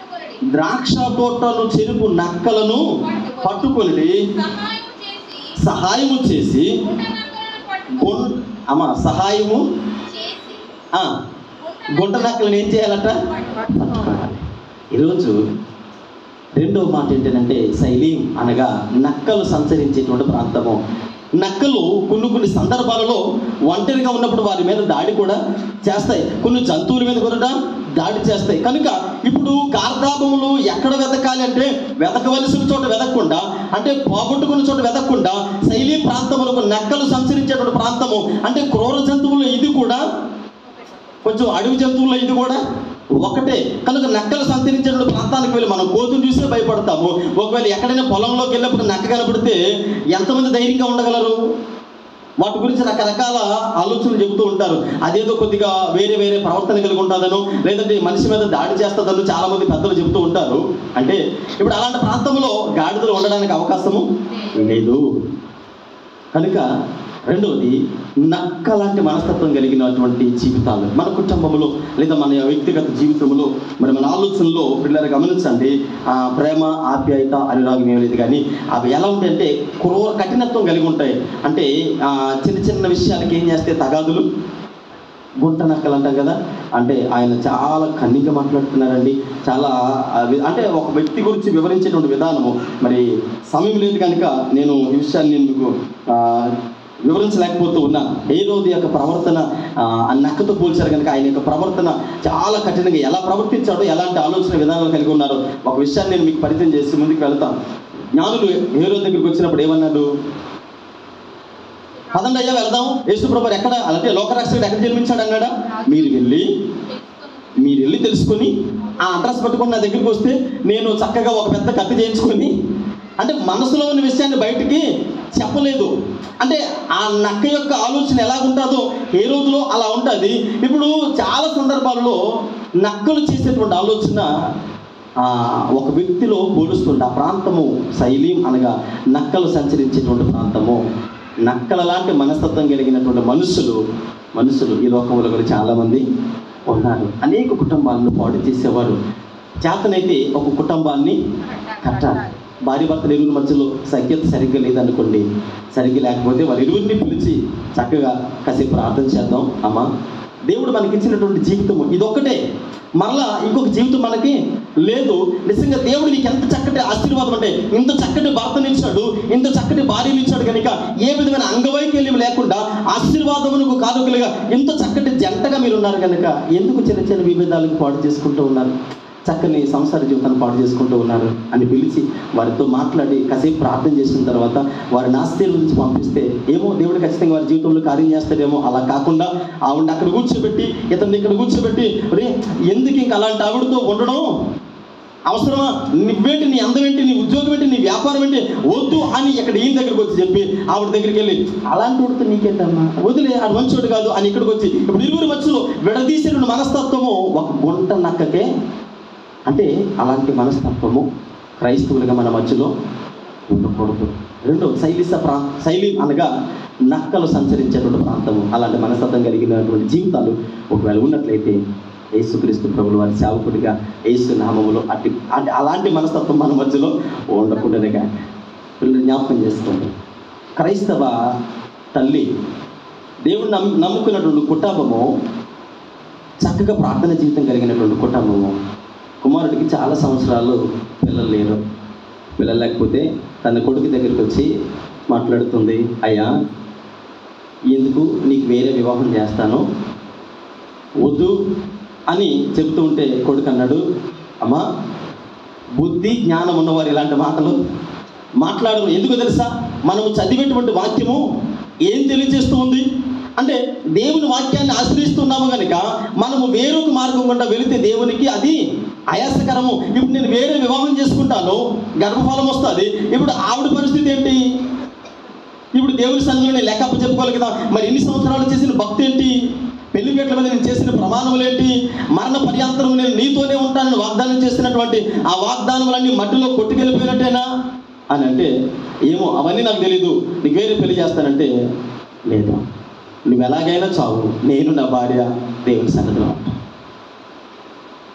ద్రాక్ష తోటను చెరుపు నక్కలను పట్టుకొని సహాయం చేసి సహాయము చేసి గుంట నక్కలను పట్టుకొని గుం- అమ్మ సహాయము చేసి ఆ, గుంట నక్కలను ఏం చేయాలట పట్టుకోవాలి ఈరోజు రెండో మాట ఏంటంటే శైలీం అనగా నక్కలు సంచరించేటువంటి ప్రాంతము నక్కలు కొన్ని కొన్ని సందర్భాలలో ఒంటరిగా ఉన్నప్పుడు వారి మీద దాడి కూడా చేస్తాయి కొన్ని జంతువుల మీద కూడా దాడి చేస్తాయి కనుక ఇప్పుడు గార్ధాపములు ఎక్కడ వెతకాలి అంటే వెతకవలసిన చోట వెతకకుండా అంటే పోగొట్టుకున్న చోట వెతకకుండా శైలి ప్రాంతములకు నక్కలు సంచరించేటువంటి ప్రాంతము అంటే క్రూర జంతువులు ఇది కూడా కొంచెం అడవి జంతువుల్లో ఇది కూడా ఒకటే కనుక నక్కలు సంచరించిన ప్రాంతానికి వెళ్ళి మనం కోతులు చూసే భయపడతాము ఒకవేళ ఎక్కడైనా పొలంలోకి వెళ్ళినప్పుడు నక్క కనపడితే ఎంతమంది ధైర్యంగా ఉండగలరు వాటి గురించి రకరకాల ఆలోచనలు చెబుతూ ఉంటారు అదేదో కొద్దిగా వేరే వేరే ప్రవర్తన కలిగి ఉంటుందను లేదంటే మనిషి మీద దాడి చేస్తుందను చాలా మంది పెద్దలు చెబుతూ ఉంటారు అంటే ఇప్పుడు అలాంటి ప్రాంతంలో గాడిదలు ఉండడానికి అవకాశము లేదు కనుక రెండవది నక్క లాంటి మనస్తత్వం కలిగినటువంటి జీవితాలు మన కుటుంబంలో లేదా మన వ్యక్తిగత జీవితంలో మరి మన ఆలోచనలో పిల్లలు గమనించండి ఆ ప్రేమ ఆప్యాయత అనురాగం ఏం లేదు కానీ అవి ఎలా ఉంటాయంటే క్రూర కఠినత్వం కలిగి ఉంటాయి అంటే ఆ, చిన్న చిన్న విషయాలకి ఏం చేస్తే తగాదులు గుంట నక్కలు అంటాం కదా అంటే ఆయన చాలా కన్నిగా మాట్లాడుతున్నారండి చాలా ఆ, వి- అంటే ఒక వ్యక్తి గురించి వివరించేటువంటి విధానము మరి సమయం లేదు కనుక నేను ఈ విషయాన్ని నేను మీకు ఆ, వివరించలేకపోతూ ఉన్నాను ఏ రోజు యొక్క ప్రవర్తన ఆ, ఆ నక్కతో పోల్చారు కనుక ఆయన యొక్క ప్రవర్తన చాలా కఠినంగా ఎలా ప్రవర్తించాడో ఎలాంటి ఆలోచన విధానాలు కలిగి ఉన్నారో ఒక విషయాన్ని నేను మీకు పరిచయం చేసి ముందుకు వెళ్తాను జ్ఞానులు ఏ రోజు దగ్గరికి వచ్చినప్పుడు ఏమన్నాడు పదండి అయ్యా వెళ్దాం యేసుప్రభు ఎక్కడ అంటే లోకరక్షకుడు ఎక్కడ జన్మించాడు అన్నాడా మీరు వెళ్ళి మీరు వెళ్ళి తెలుసుకొని ఆ అడ్రస్ పట్టుకొని నా దగ్గరికి వస్తే నేను చక్కగా ఒక పెద్ద కత్తి చేయించుకొని అంటే మనసులో ఉన్న విషయాన్ని బయటికి చెప్పలేదు అంటే ఆ నక్క యొక్క ఆలోచన ఎలా ఉంటుందో ఏ రోజులో అలా ఉంటుంది ఇప్పుడు చాలా సందర్భాల్లో నక్కలు చేసేటువంటి ఆలోచన ఆ, ఒక వ్యక్తిలో పోలుస్తుంది ఆ ప్రాంతము శైలీం అనగా నక్కలు సంచరించేటువంటి ప్రాంతము నక్కల లాంటి మనస్తత్వం కలిగినటువంటి మనుషులు మనుషులు ఈ లోకంలో కూడా చాలామంది ఉన్నారు అనేక కుటుంబాలను పాడు చేసేవారు చేతనైతే ఒక కుటుంబాన్ని కట్టాలి భార్య భర్తల ఇరువురి మధ్యలో సఖ్యత సరిగ్గా లేదనుకోండి సరిగ్గా లేకపోతే వాళ్ళ ఇరువురిని పిలిచి చక్కగా కాసేపు ప్రార్థన చేద్దాం అమ్మా దేవుడు మనకి ఇచ్చినటువంటి జీవితము ఇదొక్కటే మరలా ఇంకొక జీవితం మనకి లేదు నిజంగా దేవుడు నీకు ఎంత చక్కటి ఆశీర్వాదం అంటే ఇంత చక్కటి భర్తనిచ్చాడు ఇంత చక్కటి భార్యనిచ్చాడు కనుక ఏ విధమైన అంగవైకల్యం లేకుండా ఆశీర్వాదమునకు కానుకలుగా ఇంత చక్కటి జంటగా మీరు ఉన్నారు కనుక ఎందుకు చిన్న చిన్న విభేదాలకు పాటు చేసుకుంటూ ఉన్నారు చక్కని సంసార జీవితాన్ని పాటు చేసుకుంటూ ఉన్నారు అని పిలిచి వారితో మాట్లాడి కాసేపు ప్రార్థన చేసిన తర్వాత వారిని ఆశ్చర్యం నుంచి పంపిస్తే ఏమో దేవుడు ఖచ్చితంగా వారి జీవితంలో కార్యం చేస్తాడేమో అలా కాకుండా ఆవిడ అక్కడ కూర్చోబెట్టి ఇతన్ని ఇక్కడ కూర్చోబెట్టి రే ఎందుకు ఇంక అలాంటి ఆవిడతో ఉండడం అవసరమా నువ్వేంటి నీ అందం ఏంటి నీ ఉద్యోగం ఏంటి నీ వ్యాపారం ఏంటి వద్దు అని ఇక్కడ ఈయన దగ్గరికి వచ్చి చెప్పి ఆవిడ దగ్గరికి వెళ్ళి అలాంటి వాడితో నీకేంటమ్మా వదిలే ఆడు మంచోడు కాదు అని ఇక్కడికి వచ్చి ఇప్పుడు ఇరువురు మధ్యలో విడదీసిన మనస్తత్వము ఒక గుంట నక్కకే అంటే అలాంటి మనస్తత్వము క్రైస్తవులుగా మన మధ్యలో ఉండకూడదు రెండో శైలిస ప్రా శైలి అనగా నక్కలు సంచరించేటువంటి ప్రాంతము అలాంటి మనస్తత్వం కలిగినటువంటి జీవితాలు ఒకవేళ ఉన్నట్లయితే యేసుక్రీస్తు ప్రభులు వారి సేవకుడిగా యేసు నామములో అట్టి అంటే అలాంటి మనస్తత్వం మన మధ్యలో ఉండకూడదుగా పిల్లలు జ్ఞాపకం చేసుకోండి క్రైస్తవ తల్లి దేవుడు నమ్ము నమ్ముకున్నటువంటి కుటుంబము చక్కగా ప్రార్థన జీవితం కలిగినటువంటి కుటుంబము కుమారుడికి చాలా సంవత్సరాలు పిల్లలు లేరు పిల్లలు లేకపోతే తన కొడుకు దగ్గరికి వచ్చి మాట్లాడుతుంది అయ్యా ఎందుకు నీకు వేరే వివాహం చేస్తాను వద్దు అని చెబుతూ ఉంటే కొడుకు అన్నాడు అమ్మా బుద్ధి జ్ఞానం ఉన్నవారు ఇలాంటి మాటలు మాట్లాడరు ఎందుకు తెలుసా మనము చదివేటువంటి వాక్యము ఏం తెలియజేస్తూ ఉంది అంటే దేవుని వాక్యాన్ని ఆశ్రయిస్తున్నాము కనుక మనము వేరొక మార్గం గుండా వెళితే దేవునికి అది ఆయాసకరము ఇప్పుడు నేను వేరే వివాహం చేసుకుంటాను గర్భఫలం వస్తుంది ఇప్పుడు ఆవిడ పరిస్థితి ఏంటి ఇప్పుడు దేవుని సన్నిధిలో నేను లెక్క చెప్పుకోవాలి కదా మరి ఎన్ని సంవత్సరాలు చేసిన భక్తి ఏంటి పెళ్లి గట్ల మీద నేను చేసిన ప్రమాణములు ఏంటి మరణ పర్యాంతరం నేను నీతోనే ఉంటానని వాగ్దానం చేసినటువంటి ఆ వాగ్దానములన్నీ మట్టిలో కొట్టుకెళ్ళిపోయినట్టేనా అని అంటే ఏమో అవన్నీ నాకు తెలీదు నీకు వేరే పెళ్లి చేస్తానంటే లేదు నువ్వు ఎలాగైనా చావు నేను నా భార్య దేవుని సన్నిధిలో ఉంటాను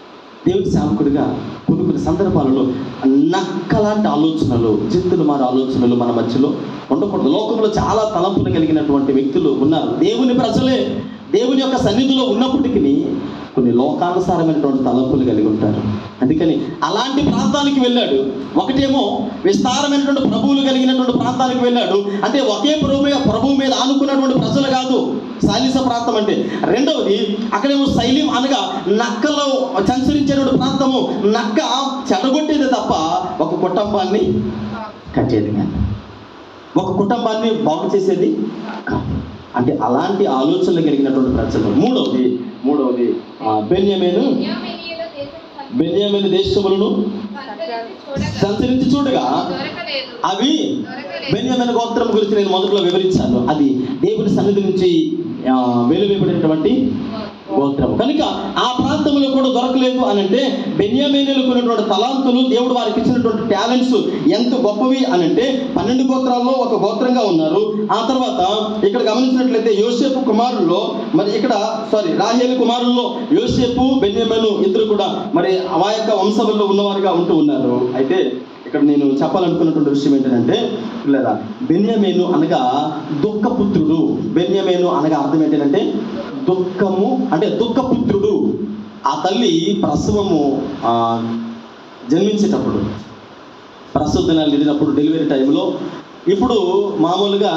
దేవుడి సేవకుడిగా కొన్ని కొన్ని సందర్భాలలో నక్కలాంటి ఆలోచనలు జిత్తులు మారు ఆలోచనలు మన మధ్యలో ఉండకూడదు లోకంలో చాలా తలంపులు కలిగినటువంటి వ్యక్తులు ఉన్నారు దేవుని ప్రజలే దేవుని యొక్క సన్నిధిలో ఉన్నప్పటికీ కొన్ని లోకానుసారమైనటువంటి తలంపులు కలిగి ఉంటారు అందుకని అలాంటి ప్రాంతానికి వెళ్ళాడు ఒకటేమో విస్తారమైనటువంటి ప్రభువులు కలిగినటువంటి ప్రాంతానికి వెళ్ళాడు అంటే ఒకే ప్రభు మీద ప్రభువు మీద ఆనుకున్నటువంటి ప్రజలు కాదు సాలిస ప్రాంతం అంటే రెండవది అక్కడేమో శైలిం అనగా నక్కలో సంచరించేటువంటి ప్రాంతము నక్క చెడగొట్టేది తప్ప ఒక కుటుంబాన్ని కట్టేది కాదు ఒక కుటుంబాన్ని బాగు చేసేది కాదు అంటే అలాంటి ఆలోచనలు కలిగినటువంటి ప్రజలు మూడవది మూడవది ఆ, బెన్యమేను బెన్యామీనీయుల దేశపు సంచరించి బెన్యామిన్ దేశములను చూడగా సంచరించి చూడగా దొరకలేదు అవి దొరకలేదు బెన్యామిన్ గోత్రం గురించి నేను మొదట్లో వివరించాను అది దేవుని సన్నిధి నుంచి ఆ, వెలువబడినటువంటి గోత్రం కనుక ఆ ప్రాంతంలో కూడా దొరకలేదు అని అంటే బెన్యామీనులకు ఉన్నటువంటి తలాంతులు దేవుడు వారికి ఇచ్చినటువంటి టాలెంట్స్ ఎంత గొప్పవి అని అంటే పన్నెండు గోత్రాల్లో ఒక గోత్రంగా ఉన్నారు ఆ తర్వాత ఇక్కడ గమనించినట్లయితే యోసేపు కుమారుల్లో మరి ఇక్కడ సారీ రాహేలు కుమారుల్లో యోసేపు బెన్యామీను ఇద్దరు కూడా మరి ఆ యొక్క వంశంలో ఉన్నవారుగా ఉంటూ ఉన్నారు అయితే ఇక్కడ నేను చెప్పాలనుకున్నటువంటి విషయం ఏంటంటే లేదా బెన్యమేను అనగా దుఃఖపుత్రుడు బెన్యమేను అనగా అర్థం ఏంటంటే దుఃఖము అంటే దుఃఖపుత్రుడు ఆ తల్లి ప్రసవము ఆ, జన్మించేటప్పుడు ప్రసవ దినాలు వెళ్ళినప్పుడు డెలివరీ టైంలో ఇప్పుడు మామూలుగా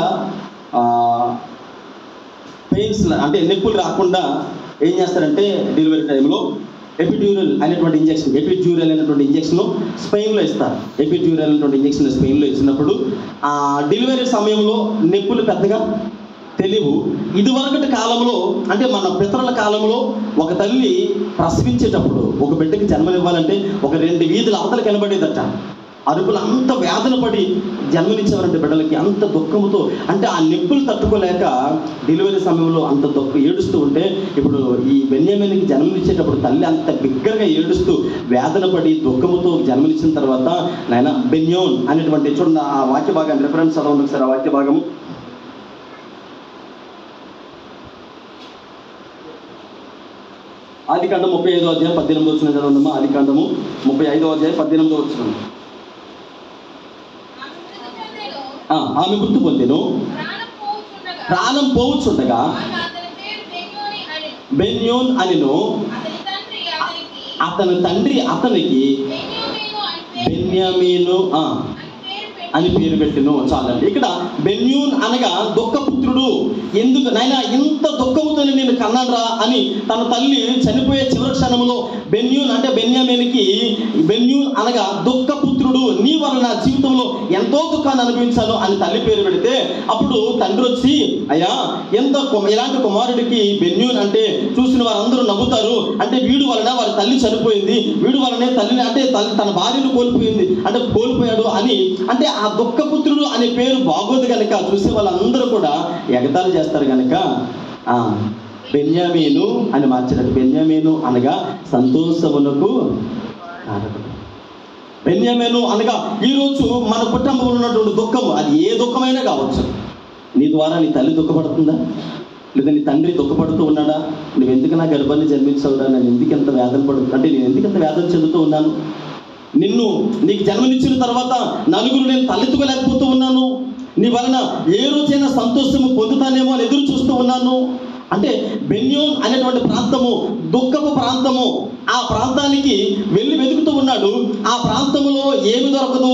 పెయిన్స్ అంటే నొప్పులు రాకుండా ఏం చేస్తారంటే డెలివరీ టైంలో ఎపిడ్యూరల్ అనేటువంటి ఇంజెక్షన్ ఎపిడ్యూరల్ అనేటువంటి ఇంజెక్షన్ స్పెయిన్లో ఇస్తారు ఎపిడ్యూరల్ అనేటువంటి ఇంజెక్షన్ స్పెయిన్లో ఇచ్చినప్పుడు ఆ డెలివరీ సమయంలో నొప్పులు పెద్దగా తెలియవు ఇదివరకటి కాలంలో అంటే మన పితరుల కాలంలో ఒక తల్లి ప్రసవించేటప్పుడు ఒక బిడ్డకి జన్మనివ్వాలంటే ఒక రెండు వీధుల అవతల కనబడేదట అరుపులు అంత వేదన పడి జన్మనిచ్చేవారంటే బిడ్డలకి అంత దుఃఖముతో అంటే ఆ నొప్పులు తట్టుకోలేక డెలివరీ సమయంలో అంత దుఃఖం ఏడుస్తూ ఉంటే ఇప్పుడు ఈ బెన్యామిన్కి జన్మనిచ్చేటప్పుడు తల్లి అంత బిగ్గరగా ఏడుస్తూ వేదన పడి దుఃఖముతో జన్మనిచ్చిన తర్వాత నాయన బెన్యోన్ అనేటువంటి చూడండి ఆ వాక్య భాగాన్ని రిఫరెన్స్ చదవండి ఒకసారి ఆ వాక్య భాగము ఆది కాండం ముప్పై ఐదో అధ్యాయం పద్దెనిమిది వచ్చిన చదవండమ్మా ఆది కాండము ముప్పై ఐదో అధ్యాయం పద్దెనిమిదో వచ్చిన ఆమె మృతి పొందెను. ఆమె మృతి పొందెను ప్రాణం పోవుచుండగా ప్రాణం పోవుచుండగా ఆమె అతని పేరు బెన్యోని అనెను. బెన్యోన్ అనిను అతని తండ్రి అతనికి అతని తండ్రి అతనికి బెన్యోమీను అని పేరు బెన్యామీను ఆ, అని పేరు పెట్టి అని పేరు పెట్టిను చాలండి ఇక్కడ బెన్యూన్ అనగా దుఃఖపుత్రుడు ఎందుకు నాయన ఇంత దుఃఖముతో నేను కన్నానరా అని తన తల్లి చనిపోయే చివరి క్షణంలో బెన్యూన్ అంటే బెన్యామీనికి బెన్యూన్ అనగా దుఃఖపుత్రుడు నీ వలన నా జీవితంలో ఎంతో దుఃఖాన్ని అనుభవించాను అని తల్లి పేరు పెడితే అప్పుడు తండ్రి వచ్చి అయ్యా ఎంత కు- ఇలాంటి కుమారుడికి బెన్యూన్ అంటే చూసిన వారందరూ నవ్వుతారు అంటే వీడు వలన వారి తల్లి చనిపోయింది వీడు వలనే తల్లిని అంటే తల్లి తన భార్యను కోల్పోయింది అంటే కోల్పోయాడు అని అంటే ఆ దుఃఖపుత్రుడు అనే పేరు బాగోదు కనుక చూసే వాళ్ళందరూ కూడా ఎగతాళి చేస్తారు కనుక ఆ బెన్యామీను అని మార్చారు బెన్యామీను అనగా సంతోషమునకు కారకుడు బెన్యామీను అనగా ఈరోజు మన కుటుంబంలో ఉన్నటువంటి దుఃఖము అది ఏ దుఃఖమైనా కావచ్చు నీ ద్వారా నీ తల్లి దుఃఖపడుతుందా లేదా నీ తండ్రి దుఃఖపడుతూ ఉన్నాడా నువ్వు ఎందుకు నా గర్భాన్ని జన్మించవురా నేను ఎందుకు ఎంత వేదన పడు అంటే నేను ఎందుకు ఎంత వేదన చెందుతూ ఉన్నాను నిన్ను నీకు జన్మనిచ్చిన తర్వాత నలుగురు నేను తలెత్తుకోలేకపోతూ ఉన్నాను నీ వలన ఏ రోజైనా సంతోషము పొందుతానేమో అని ఎదురు చూస్తూ ఉన్నాను అంటే బెన్యోన్ అనేటువంటి ప్రాంతము దుఃఖపు ప్రాంతము ఆ ప్రాంతానికి వెళ్ళి వెతుకుతూ ఉన్నాడు ఆ ప్రాంతంలో ఏమి దొరకదు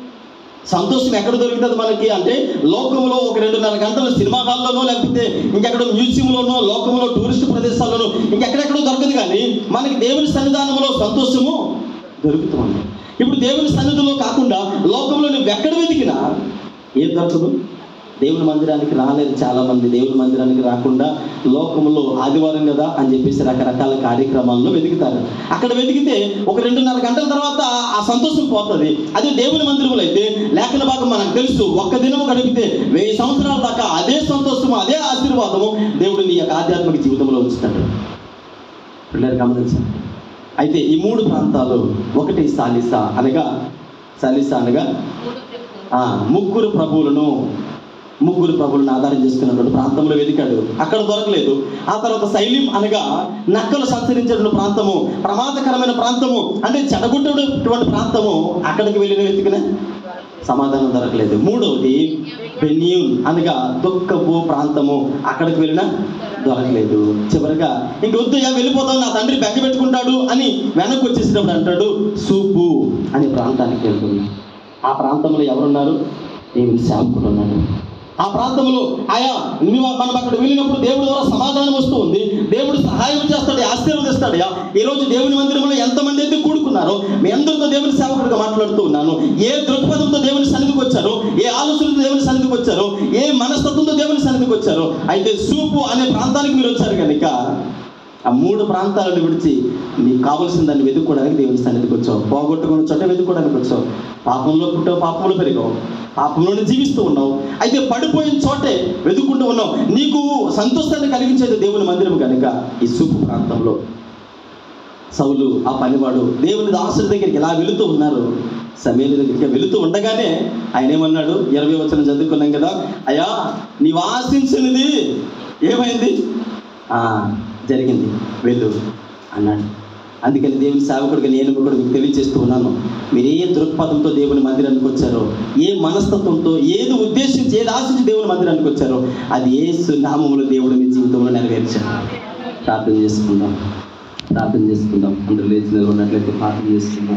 సంతోషం ఎక్కడ దొరుకుతుంది మనకి అంటే లోకంలో ఒక రెండున్నర గంటలు సినిమా హాల్లోనో లేకపోతే ఇంకెక్కడ మ్యూజియంలోనో లోకంలో టూరిస్ట్ ప్రదేశాల్లోనో ఇంకెక్కడెక్కడో దొరకదు కానీ మనకి దేవుని సన్నిధానంలో సంతోషము దొరుకుతుంది ఇప్పుడు దేవుని సన్నిధిలో కాకుండా లోకంలో నువ్వు ఎక్కడ వెతికినా ఏం దొరకదు దేవుని మందిరానికి రాలేదు చాలా మంది దేవుని మందిరానికి రాకుండా లోకంలో ఆదివారం కదా అని చెప్పేసి రకరకాల కార్యక్రమాల్లో వెతుకుతారు అక్కడ వెతికితే ఒక రెండున్నర గంటల తర్వాత ఆ సంతోషం పోతుంది అదే దేవుని మందిరంలో అయితే లేఖన భాగం మనకు తెలుసు ఒక్క దినం గడిపితే వెయ్యి సంవత్సరాల దాకా అదే సంతోషము అదే ఆశీర్వాదము దేవుడు నీ యొక్క ఆధ్యాత్మిక జీవితంలో ఉంచుతాడు పిల్లలు గమనించండి అయితే ఈ మూడు ప్రాంతాలు ఒకటి సాలిసా అనగా సాలిసా అనగా మూడు ప్రభువులు. ఆ, ముగ్గురు ప్రభువులను ముగ్గురు ప్రభులను ఆధారం చేసుకున్నటువంటి ప్రాంతంలో వెతికాడు అక్కడ దొరకలేదు ఆ తర్వాత శైలిం అనగా నక్కలు సంచరించేటువంటి ప్రాంతము ప్రమాదకరమైన ప్రాంతము అంటే చెడగొట్టేటువంటి ప్రాంతము అక్కడికి వెళ్ళిన వెతికిన సమాధానం దొరకలేదు మూడవది బెన్యూన్ అనగా దుఃఖపు ప్రాంతము అక్కడికి వెళ్ళినా దొరకలేదు చివరిగా ఇంక వద్దయ్యా వెళ్ళిపోతాం నా తండ్రి బెంగ పెట్టుకుంటాడు అని వెనక్కి వచ్చేసినప్పుడు అంటాడు సూపు అనే ప్రాంతానికి వెళ్తున్నా ఆ ప్రాంతంలో ఎవరున్నారు దేవుని సేవకుడు ఉన్నాడు ఆ ప్రాంతంలో ఆయా నువ్వు మనం అక్కడ వెళ్ళినప్పుడు దేవుడి ద్వారా సమాధానం వస్తూ ఉంది దేవుడు సహాయం చేస్తాడు ఆశీర్వదిస్తాడు ఈ రోజు దేవుని మందిరంలో ఎంతమంది అయితే కూడుకున్నారో మీ అందరితో దేవుని సేవకుడిగా మాట్లాడుతూ ఉన్నాను ఏ దృక్పథంతో దేవుని సన్నిధికి వచ్చారో ఏ ఆలోచనతో దేవుని సన్నిధికి వచ్చారో ఏ మనస్తత్వంతో దేవుని సన్నిధికి వచ్చారో అయితే సూపు అనే ప్రాంతానికి మీరు వచ్చారు కనుక ఆ మూడు ప్రాంతాలను విడిచి నీకు కావలసిన దాన్ని వెతుక్కోవడానికి దేవుని సన్నిధికి వచ్చావు పోగొట్టుకున్న చోట వెతుక్కోవడానికి వచ్చావు పాపంలో పుట్టావు పాపంలో పెరిగావు పాపంలోనే జీవిస్తూ ఉన్నావు అయితే పడిపోయిన చోటే వెతుక్కుంటూ ఉన్నావు నీకు సంతోషాన్ని కలిగించేది దేవుని మందిరం కనుక ఈ సూపు ప్రాంతంలో సౌలు ఆ పనివాడు దేవుని దాసుల దగ్గరికి ఎలా వెళుతూ ఉన్నారు సమేలు దగ్గరికి వెళుతూ ఉండగానే ఆయన ఏమన్నాడు ఇరవై వచనం చదువుకున్నాం కదా అయ్యా నీవు ఆశించినది ఏమైంది "ఆ, జరిగింది వెళ్ళు అన్నాడు అందుకని దేవుని సేవకుడిగా నేను కూడా మీకు తెలియజేస్తూ ఉన్నాను మీరు ఏ దృక్పథంతో దేవుని మందిరానికి వచ్చారో ఏ మనస్తత్వంతో ఏది ఉద్దేశించి ఏది ఆశించి దేవుని మందిరానికి వచ్చారో అది ఏ నామములో దేవుడు మీ జీవితంలో నెరవేర్చారు ప్రార్థన చేసుకుందాం ప్రార్థన చేసుకుందాం అందరూ లేచి నిలబడినట్లయితే ప్రార్థన చేసుకుందాం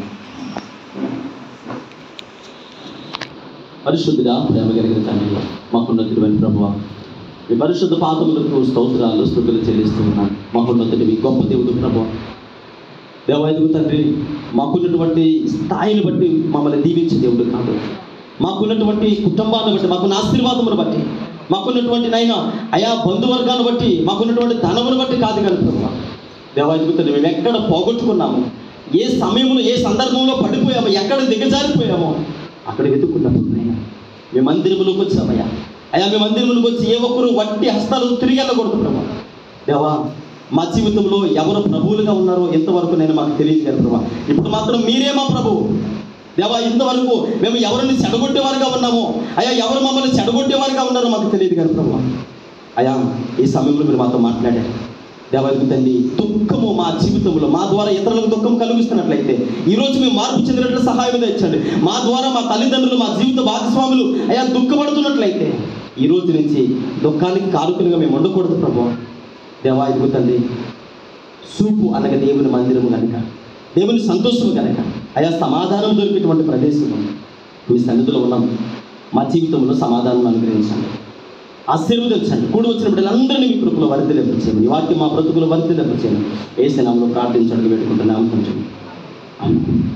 పరిశుద్ధిగా ప్రేమ కలిగిన తండ్రి మాకున్నతుడైన ప్రభువ మీ పరిశుద్ధ పాదములకు స్తోత్రాలు స్థుతులు చెల్లిస్తూ ఉన్నాను మహోన్నతుడి మీ గొప్ప దేవుడు ప్రభు దేవాయదుగు తండ్రి మాకున్నటువంటి స్థాయిని బట్టి మమ్మల్ని దీవించే దేవుడు కాదు మాకున్నటువంటి కుటుంబాన్ని బట్టి మాకున్న ఆశీర్వాదమును బట్టి మాకున్నటువంటి నాయన అయా బంధువర్గాన్ని బట్టి మాకున్నటువంటి ధనమును బట్టి కాదు కానీ ప్రభు దేవాయదుగు తండ్రి మేము ఎక్కడ పోగొట్టుకున్నాము ఏ సమయంలో ఏ సందర్భంలో పడిపోయామో ఎక్కడ దిగజారిపోయామో అక్కడ వెతుక్కున్నప్పుడు నాయన మీ మందిరములోకి వచ్చామయ్యా అయ్యా మీ మందిరములకు వచ్చి ఏ ఒక్కరు వట్టి హస్తాలు తిరిగి వెళ్ళకూడదు ప్రభా దేవా మా జీవితంలో ఎవరు ప్రభువులుగా ఉన్నారో ఎంతవరకు నేను మాకు తెలియదు కదా ప్రభా ఇప్పుడు మాత్రం మీరే మా ప్రభువు దేవా ఇంతవరకు మేము ఎవరిని చెడగొట్టేవారుగా ఉన్నామో అయ్యా ఎవరు మమ్మల్ని చెడగొట్టేవారుగా ఉన్నారో మాకు తెలియదు కదా ప్రభా అయ్యా ఈ సమయంలో మీరు మాతో మాట్లాడారు దేవానికి తండ్రి దుఃఖము మా జీవితంలో మా ద్వారా ఇతరులకు దుఃఖం కలిగిస్తున్నట్లయితే ఈ రోజు మేము మార్పు చెందినట్లు సహాయం తెచ్చండి మా ద్వారా మా తల్లిదండ్రులు మా జీవిత భాగస్వాములు అయ్యా దుఃఖపడుతున్నట్లయితే ఈ రోజు నుంచి దుఃఖానికి కారుకులుగా మేము ఉండకూడదు ప్రభు దేవానికి తండ్రి సూపు అనగా దేవుని మందిరము కనుక దేవుని సంతోషము కనుక అయా సమాధానం దొరికేటువంటి ప్రదేశం మీ సన్నిధిలో ఉన్నాం మా జీవితంలో సమాధానం అనుగ్రహించండి ఆశీర్వదించండి కూడి వచ్చిన బిడ్డలందరినీ మీ కృపలో వరిదిలేపచేయండి మీ వాక్యం మా బ్రతుకులు వరిదిలేపచేయండి ఏ నామంలో ప్రార్థించడానికి పెట్టుకుంటున్నాము కొంచెం ఆమేన్.